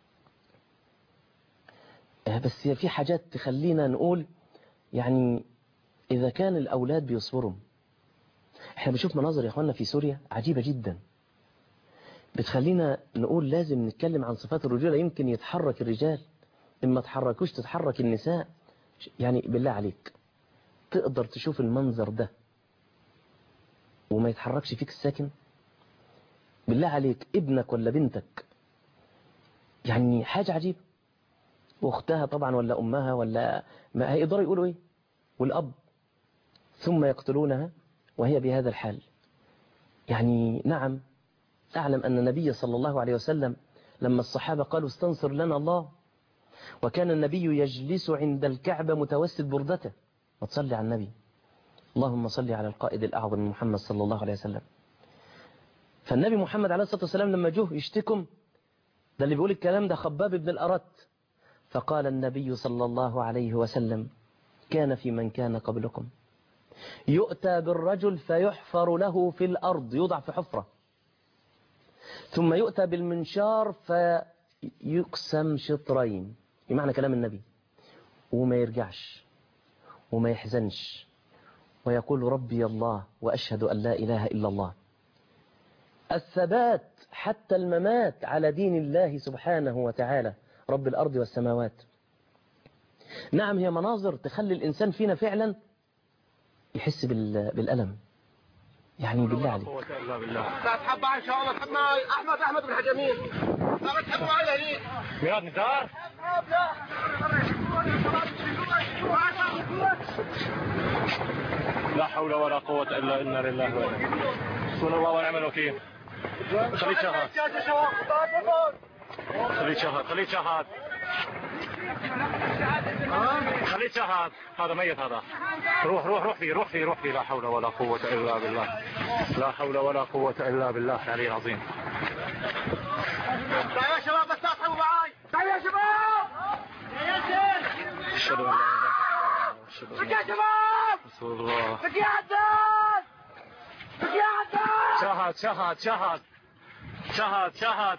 بس في حاجات تخلينا نقول يعني إذا كان الأولاد بيصبروا احنا بنشوف مناظر يا اخوانا في سوريا عجيبة جدا بتخلينا نقول لازم نتكلم عن صفات الرجولة يمكن يتحرك الرجال اما تحركوش تتحرك النساء يعني بالله عليك تقدر تشوف المنظر ده وما يتحركش فيك الساكن بالله عليك ابنك ولا بنتك يعني حاجة عجيبة واختها طبعا ولا امها ولا ما هيقدروا يقولوا ايه والاب ثم يقتلونها وهي بهذا الحال يعني نعم أعلم أن النبي صلى الله عليه وسلم لما الصحابة قالوا استنصر لنا الله وكان النبي يجلس عند الكعبة متوسد بردته وتصلي على النبي اللهم صل على القائد الأعظم محمد صلى الله عليه وسلم فالنبي محمد عليه الصلاة والسلام لما جه يشتكم ده اللي بيقول الكلام ده خباب بن الأرت فقال النبي صلى الله عليه وسلم كان في من كان قبلكم يؤتى بالرجل فيحفر له في الأرض يوضع في حفرة ثم يؤتى بالمنشار فيقسم شطرين بمعنى كلام النبي وما يرجعش وما يحزنش ويقول ربي الله وأشهد أن لا إله إلا الله الثبات حتى الممات على دين الله سبحانه وتعالى رب الأرض والسماوات نعم هي مناظر تخلي الإنسان فينا فعلا يحس بال- بالألم يعني بالله عليك لا تحب ان شاء الله تحب معي احمد احمد بن حجمين لا تحب معي هنيك ميراد نزار لا حول ولا قوة إلا إنا لله وإنا حسبنا الله ونعم الوكيل خليك شهاد خليك شهاد خليك شهاد خليك شهاد هذا ميت هذا روح روح روح فيه روح فيه روح فيه لا حول ولا قوة إلا بالله لا حول ولا قوة إلا بالله العلي العظيم تعالوا يا شباب بس لا تحبوا معي تعالوا يا شباب أشهد أن لا إله إلا الله وأشهد أن يا شباب رسول الله بك يا عداد بك يا عداد شهد شهد شهد شهد شهد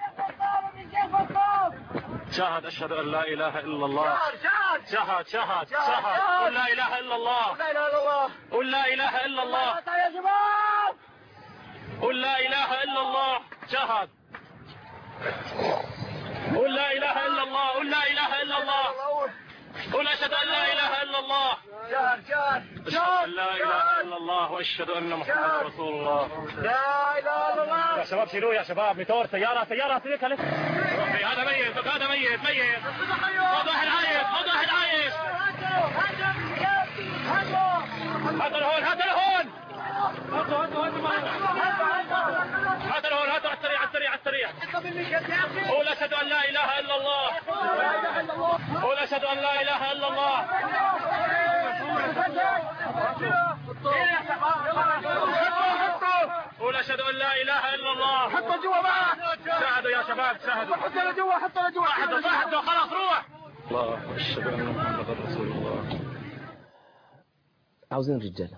شهد أشهد أن لا إله إلا الله شهد شهد شهد شهد قل لا إله إلا الله لا اله الا الله قل لا إله إلا الله تعالوا يا شباب قل لا إله إلا الله شهد قل لا إله إلا الله قل لا إله إلا الله قل أشهد أن لا إله إلا الله شهد شهد أشهد أن لا إله إلا الله وأشهد أن محمد رسول الله لا اله الا الله يا شباب شيلوه يا شباب ميتور سيارة سيارة سيك هذا ميت هذا ميت ميت خذ واحد عايش خذ واحد عايش هاتوا لهون هاتوا لهون هاتوا لهون هاتوا على السريع على السريع على السريع قول أشهد أن لا إله إلا الله قول أشهد أن لا إله إلا الله قول أشهد أن لا إله إلا الله حطوا جوا معك ساعدوا يا شباب ساعدوا حطوا له جوا حطوا له جوا واحد واحد خلاص روح الله أشهد أن محمد رسول الله عاوزين رجالة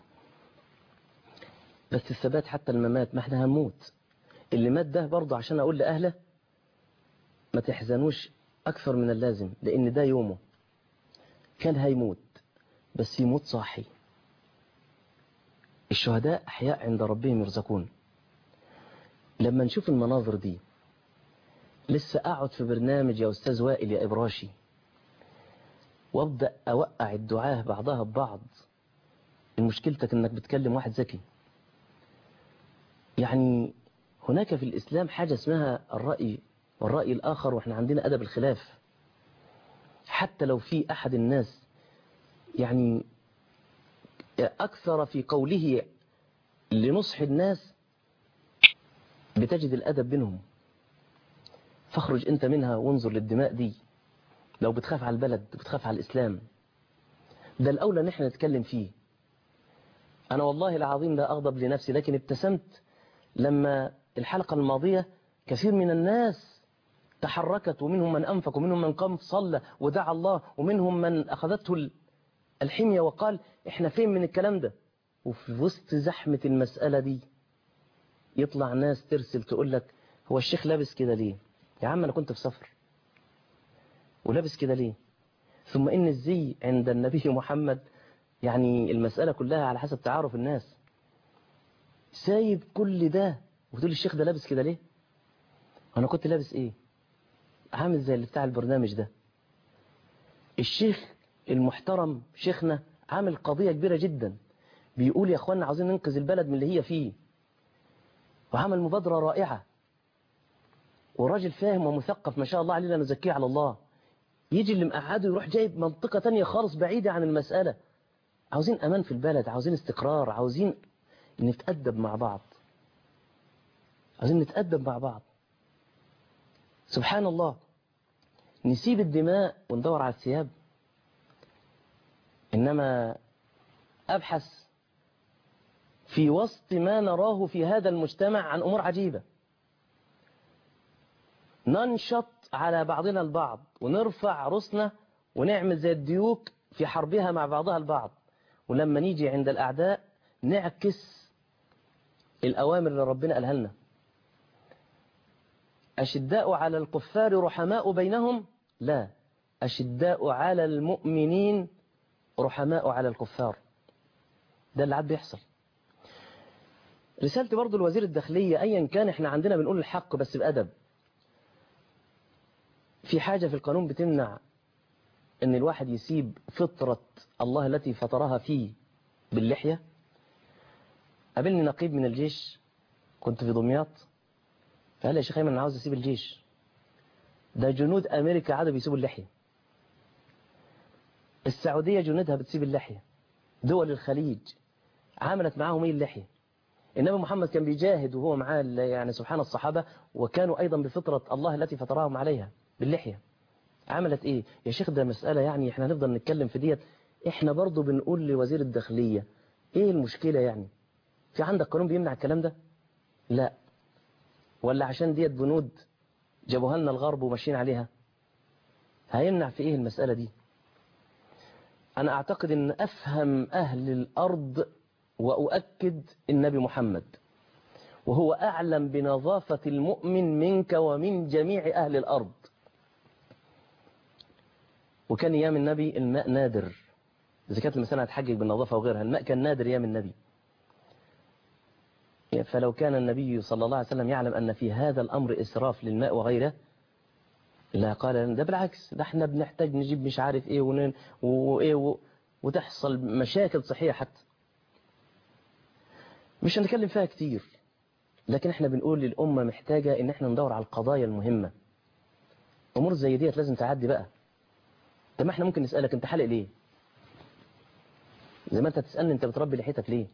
بس الثبات حتى الممات ما احنا هنموت اللي مات ده برضه عشان اقول لأهله ما تحزنوش اكثر من اللازم لان ده يومه كان هيموت بس يموت صاحي الشهداء احياء عند ربهم يرزقون لما نشوف المناظر دي لسه اقعد في برنامج يا استاذ وائل يا ابراشي وابدا اوقع الدعاه بعضها ببعض مشكلتك انك بتكلم واحد ذكي يعني هناك في الإسلام حاجة اسمها الرأي والرأي الآخر وإحنا عندنا أدب الخلاف حتى لو في أحد الناس يعني أكثر في قوله لنصح الناس بتجد الأدب بينهم فاخرج أنت منها وانظر للدماء دي لو بتخاف على البلد بتخاف على الإسلام ده الأولى نحن نتكلم فيه أنا والله العظيم لا أغضب لنفسي لكن ابتسمت لما الحلقة الماضية كثير من الناس تحركت ومنهم من أنفق ومنهم من قام صلى ودعا الله ومنهم من أخذته الحمية وقال إحنا فين من الكلام ده وفي وسط زحمة المسألة دي يطلع ناس ترسل تقول لك هو الشيخ لابس كده ليه يا عم أنا كنت في سفر ولابس كده ليه ثم إن الزي عند النبي محمد يعني المسألة كلها على حسب تعارف الناس سايب كل ده وتقول الشيخ ده لابس كده ليه انا كنت لابس ايه عامل زي اللي بتاع البرنامج ده الشيخ المحترم شيخنا عامل قضية كبيرة جدا بيقول يا اخوانا عاوزين ننقذ البلد من اللي هي فيه وعمل مبادرة رائعة وراجل فاهم ومثقف ما شاء الله عليه لا نزكيه على الله يجي اللي مقعده يروح جايب منطقة تانية خالص بعيدة عن المسألة عاوزين أمان في البلد عاوزين استقرار عاوزين نتأدب مع بعض عاوزين نتأدب مع بعض سبحان الله نسيب الدماء وندور على الثياب إنما أبحث في وسط ما نراه في هذا المجتمع عن أمور عجيبة ننشط على بعضنا البعض ونرفع رسنا ونعمل زي الديوك في حربها مع بعضها البعض ولما نيجي عند الأعداء نعكس الأوامر اللي ربنا قالها لنا أشداء على الكفار رحماء بينهم لا أشداء على المؤمنين رحماء على الكفار ده اللي عاد بيحصل رسالتي برضو الوزير الداخلية أيا كان احنا عندنا بنقول الحق بس بأدب في حاجة في القانون بتمنع ان الواحد يسيب فطرة الله التي فطرها فيه باللحية قابلني نقيب من الجيش كنت في دمياط فقال لي يا شيخ ايمن انا عاوز اسيب الجيش ده جنود امريكا عادوا بيسيبوا اللحية السعودية جنودها بتسيب اللحية دول الخليج عملت معاهم ايه اللحية النبي محمد كان بيجاهد وهو معاه يعني سبحان الصحابة وكانوا أيضا بفطرة الله التي فطرهم عليها باللحية عملت ايه يا شيخ ده مسألة يعني احنا هنفضل نتكلم في ديت احنا برضو بنقول لوزير الداخلية ايه المشكلة يعني في عندك قانون بيمنع الكلام ده لا ولا عشان ديت بنود جابوها لنا الغرب وماشيين عليها هيمنع في ايه المسألة دي انا اعتقد ان افهم اهل الارض وأؤكد النبي محمد وهو أعلم بنظافة المؤمن منك ومن جميع أهل الأرض وكان أيام النبي الماء نادر إذا كانت المسألة هتحجج بالنظافة وغيرها الماء كان نادر أيام النبي فلو كان النبي صلى الله عليه وسلم يعلم أن في هذا الأمر إسراف للماء وغيره لا قال ده بالعكس ده احنا بنحتاج نجيب مش عارف ايه ونين وايه و... وتحصل مشاكل صحية حتى مش هنتكلم فيها كتير لكن احنا بنقول للأمة محتاجة ان احنا ندور على القضايا المهمة امور زي ديت لازم تعدي بقى طب ما احنا ممكن نسألك انت حالق ليه زي ما انت تسألني انت بتربي لحيتك ليه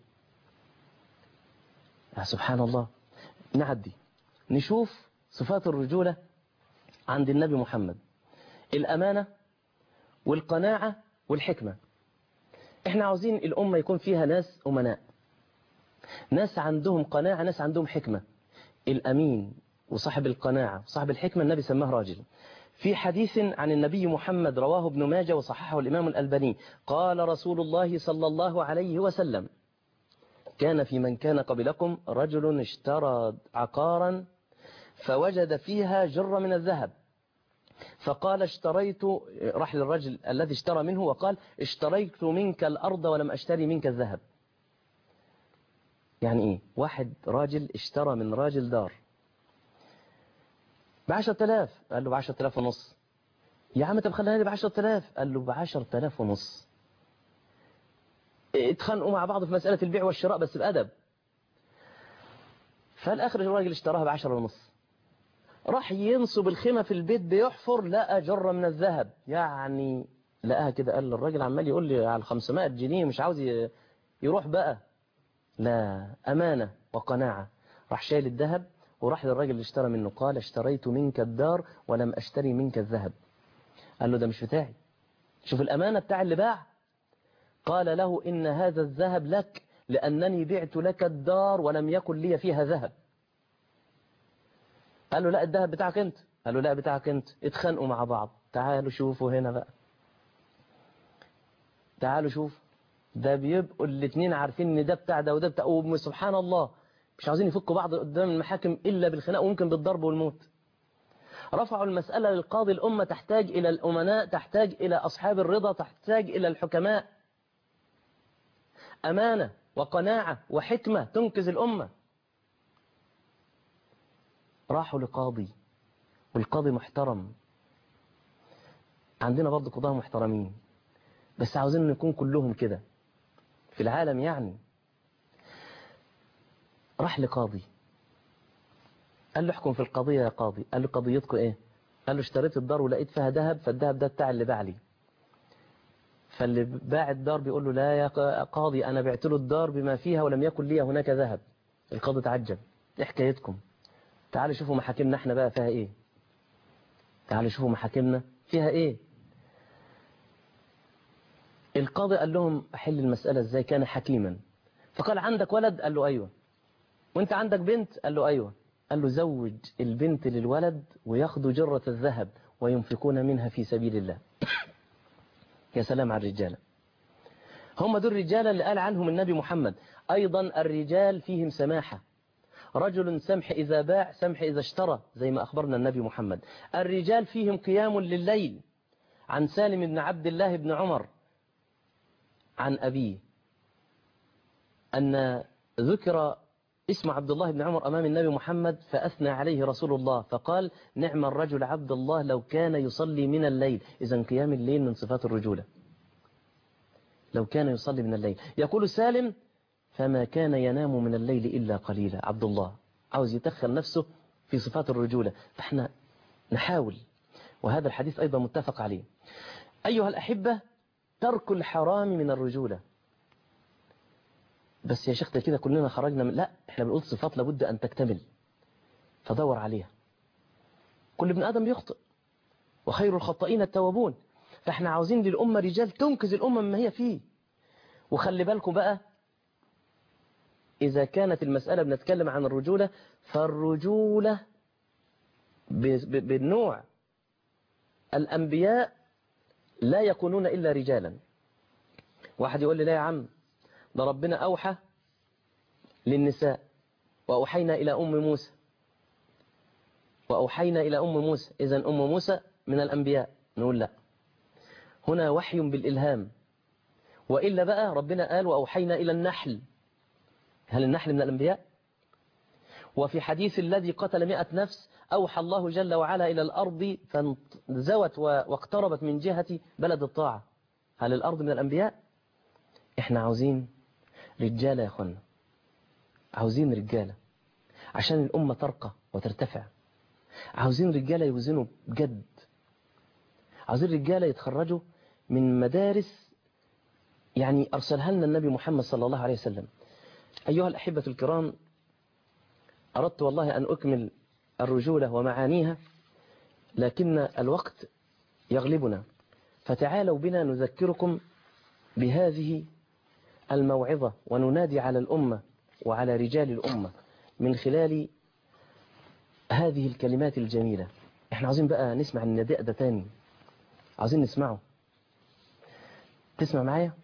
يا سبحان الله نعدي نشوف صفات الرجولة عند النبي محمد الأمانة والقناعة والحكمة احنا عاوزين الأمة يكون فيها ناس أمناء ناس عندهم قناعة ناس عندهم حكمة الأمين وصاحب القناعة وصاحب الحكمة النبي سماه راجل في حديث عن النبي محمد رواه ابن ماجه وصححه الإمام الألباني قال رسول الله صلى الله عليه وسلم كان في من كان قبلكم رجل اشترى عقارا فوجد فيها جرة من الذهب فقال اشتريت راح للرجل الذي اشترى منه وقال اشتريت منك الأرض ولم أشتري منك الذهب يعني ايه واحد راجل اشترى من راجل دار بعشرة تلاف قال له بعشرة تلاف ونص يا عم طب خليها لي بعشرة تلاف قال له بعشرة تلاف ونص اتخانقوا مع بعض في مسألة البيع والشراء بس بأدب فالآخر الراجل اشتراها بعشرة ونص راح ينصب الخيمة في البيت بيحفر لقى جرة من الذهب يعني لقاها كده قال الراجل عمال يقول لي على 500 جنيه مش عاوز يروح بقى لا أمانة وقناعة راح شايل الذهب وراح للراجل اللي اشترى منه قال اشتريت منك الدار ولم اشتري منك الذهب قال له ده مش بتاعي شوف الأمانة بتاع اللي باع قال له إن هذا الذهب لك لأنني بعت لك الدار ولم يكن لي فيها ذهب قال له لا الذهب بتاعك انت قال له لا بتاعك انت اتخانقوا مع بعض تعالوا شوفوا هنا بقى تعالوا شوفوا ده بيبقوا الاثنين عارفين ان ده بتاع ده وده بتاع وسبحان الله مش عاوزين يفكوا بعض قدام المحاكم الا بالخناق وممكن بالضرب والموت رفعوا المسألة للقاضي الأمة تحتاج إلى الأمناء تحتاج إلى أصحاب الرضا تحتاج إلى الحكماء أمانة وقناعة وحكمة تنقذ الأمة راحوا لقاضي والقاضي محترم عندنا برضه قضاة محترمين بس عاوزين نكون كلهم كده في العالم يعني راح لقاضي قال له احكم في القضية يا قاضي قال له قضيتكم ايه قال له اشتريت الدار ولقيت فيها ذهب فالذهب ده بتاع اللي باع لي فاللي باع الدار بيقول له لا يا قاضي انا بعت له الدار بما فيها ولم يكن لي هناك ذهب القاضي تعجب ايه حكايتكم تعالوا شوفوا محاكمنا احنا بقى فيها ايه تعالوا شوفوا محاكمنا فيها ايه القاضي قال لهم احل المسألة ازاي كان حكيما فقال عندك ولد قال له ايوه وانت عندك بنت قال له ايوه قال له زوج البنت للولد وياخدوا جرة الذهب وينفقون منها في سبيل الله يا سلام على الرجالة هم دول الرجالة اللي قال عنهم النبي محمد أيضا الرجال فيهم سماحة رجل سمح إذا باع سمح إذا اشترى زي ما أخبرنا النبي محمد الرجال فيهم قيام لليل عن سالم بن عبد الله بن عمر عن أبيه أن ذكر اسم عبد الله بن عمر أمام النبي محمد فأثنى عليه رسول الله فقال نعم الرجل عبد الله لو كان يصلي من الليل إذا قيام الليل من صفات الرجولة لو كان يصلي من الليل يقول سالم فما كان ينام من الليل إلا قليلا عبد الله عاوز يدخل نفسه في صفات الرجولة فاحنا نحاول وهذا الحديث أيضا متفق عليه أيها الأحبة ترك الحرام من الرجولة بس يا شيخ ده كده كلنا خرجنا من لا احنا بنقول صفات لابد أن تكتمل فدور عليها كل ابن آدم يخطئ وخير الخطائين التوابون فاحنا عاوزين للأمة رجال تنقذ الأمة مما هي فيه وخلي بالكم بقى إذا كانت المسألة بنتكلم عن الرجولة فالرجولة بالنوع الأنبياء لا يكونون إلا رجالا واحد يقول لي لا يا عم ده ربنا أوحى للنساء وأوحينا إلى أم موسى وأوحينا إلى أم موسى إذا أم موسى من الأنبياء نقول لا هنا وحي بالإلهام وإلا بقى ربنا قال وأوحينا إلى النحل هل النحل من الأنبياء وفي حديث الذي قتل مئة نفس أوحى الله جل وعلا إلى الأرض فانزوت واقتربت من جهة بلد الطاعة هل الأرض من الأنبياء إحنا عاوزين رجالة يا أخوانا عاوزين رجالة عشان الأمة ترقى وترتفع عاوزين رجالة يوزنوا بجد عاوزين رجالة يتخرجوا من مدارس يعني أرسلها لنا النبي محمد صلى الله عليه وسلم أيها الأحبة الكرام أردت والله أن أكمل الرجولة ومعانيها لكن الوقت يغلبنا فتعالوا بنا نذكركم بهذه الموعظة وننادي على الأمة وعلى رجال الأمة من خلال هذه الكلمات الجميلة احنا عاوزين بقى نسمع النداء ده تاني عاوزين نسمعه تسمع معايا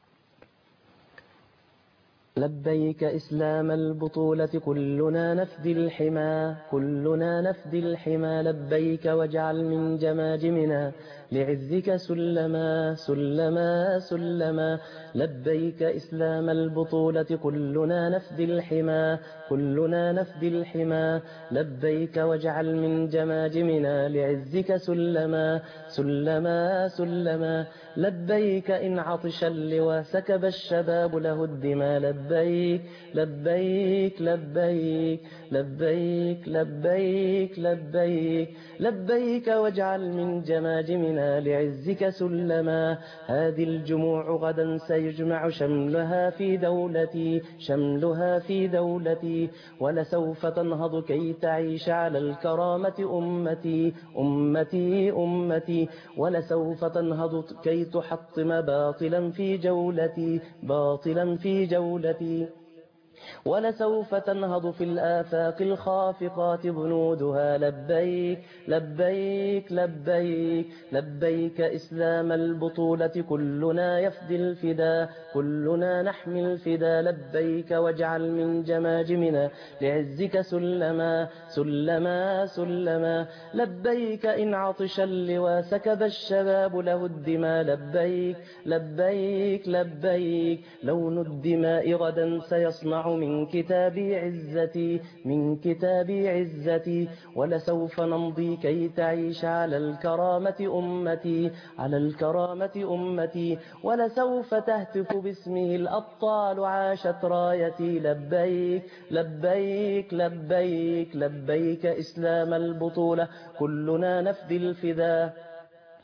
لبيك إسلام البطولة كلنا نفدي الحمى كلنا نفدي الحمى لبيك واجعل من جماجمنا لعزك سلما سلما سلما لبيك إسلام البطولة كلنا نفدي الحمى كلنا نفدي الحمى لبيك واجعل من جماجمنا لعزك سلما سلما سلما لبيك إن عطش اللوى سكب الشباب له الدماء لبيك لبيك لبيك لبيك لبيك لبيك لبيك واجعل من جماجمنا لعزك سلما هذه الجموع غدا سيجمع شملها في دولتي شملها في دولتي ولسوف تنهض كي تعيش على الكرامة أمتي أمتي أمتي ولسوف تنهض كي تحطم باطلا في جولتي باطلا في جولتي ولسوف تنهض في الآفاق الخافقات بنودها لبيك لبيك لبيك لبيك إسلام البطولة كلنا يفدي الفدا كلنا نحمي الفدا لبيك واجعل من جماجمنا لعزك سلما سلما سلما لبيك إن عطش اللوى سكب الشباب له الدماء لبيك لبيك لبيك لون الدماء غدا سيصنع من كتاب عزتي من كتاب عزتي ولسوف نمضي كي تعيش على الكرامة أمتي على الكرامة أمتي ولسوف تهتف باسمه الأبطال عاشت رايتي لبيك لبيك لبيك لبيك إسلام البطولة كلنا نفدي الفداء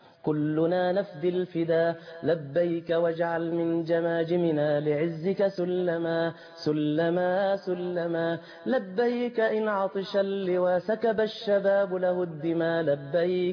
كلنا نفدي الفدا لبيك واجعل من جماجمنا لعزك سلما سلما سلما لبيك إن عطش اللوى سكب الشباب له الدماء لبيك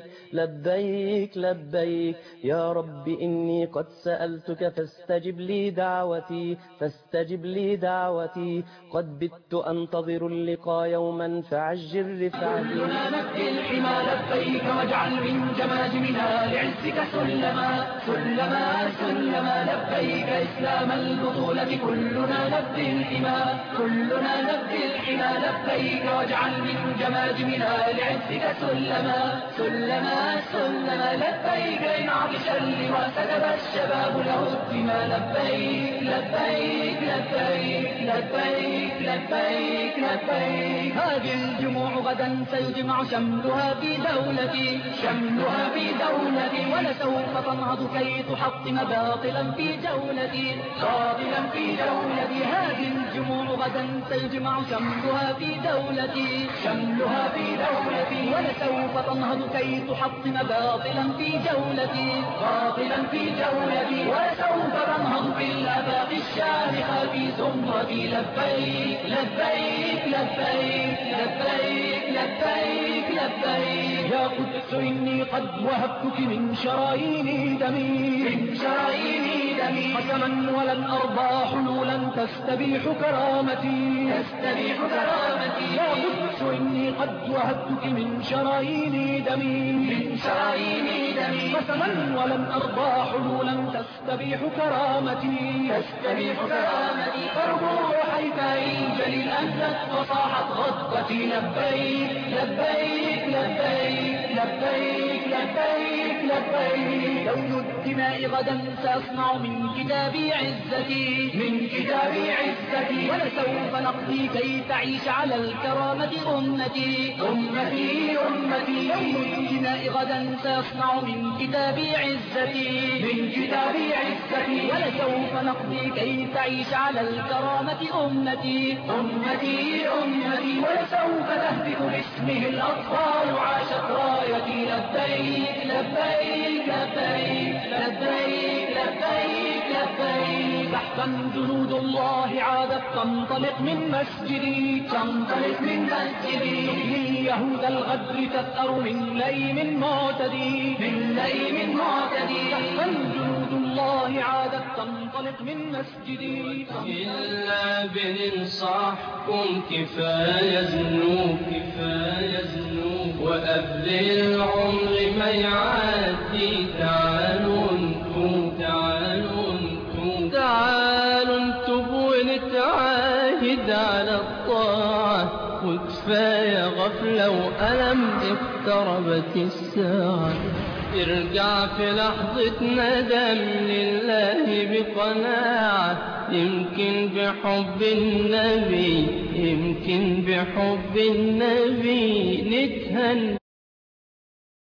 لبيك لبيك يا رب إني قد سألتك فاستجب لي دعوتي فاستجب لي دعوتي قد بت أنتظر اللقاء يوما فعجل رفعتي كلنا نبكي الحمى لبيك واجعل من جماجمنا لعزك سلما سلما سلما لبيك إسلام البطولة كلنا نبكي الحمى كلنا نبكي الحمى لبيك واجعل من جماجمنا لعزك سلما سلما سلما لبيك إن عطش اللواء سكب الشباب له الدماء لبيك لبيك لبيك لبيك لبيك لبيك هذه الجموع غدا سيجمع شملها في دولتي شملها في دولتي ولسوف تنهض كي تحطم باطلا في جولتي باطلا في جولتي هذه الجموع غدا سيجمع شملها في دولتي شملها في دولتي ولسوف تنهض كي تحطم باطلا في جولتي باطلا في جولتي ولسوف تنهض في الآفاق الشامخة في زمرتي لبيك لبيك لبيك لبيك لبيك لبيك يا قدس إني قد وهبتك من شرايين دمي من شرايين دمي قسما ولن أرضى حلولا تستبيح كرامتي تستبيح كرامتي يا قدس إني قد وهبتك من شرايين دمي من شرايين دمي قسما ولن أرضى حلولا تستبيح كرامتي تستبيح كرامتي فروحي فإنجلي الأنزت وصاحت غضبتي لبيك لبيك لبيك لبيك لبيك لبيك لون الدماء غدا سأصنع من كتابي عزتي من كتابي عزتي ولسوف نقضي كي تعيش على الكرامة أمتي أمتي أمتي لون الدماء غدا سأصنع من كتابي عزتي من كتابي عزتي ولسوف نقضي كي تعيش على الكرامة أمتي أمتي أمتي ولسوف تهتف باسمه الأطفال عاشت رايتي لبيك لبيك لبيك لبيك لبيك لبيك تحتا جنود الله عادت تنطلق من مسجدي تنطلق من مسجدي تحيي يهود الغدر تثأر من ليم معتدي من ليم معتدي تحتا جنود الله عادت تنطلق من مسجدي إلا بننصحكم كفاية ذنوب كفاية ذنوب وقبل العمر ما يعدي تعالوا انتم تعالوا انتم تعالوا انتم ونتعاهد على الطاعة وكفاية غفلة وألم اقتربت الساعة ارجع في لحظة ندم لله بقناعة يمكن بحب النبي يمكن بحب النبي نتهن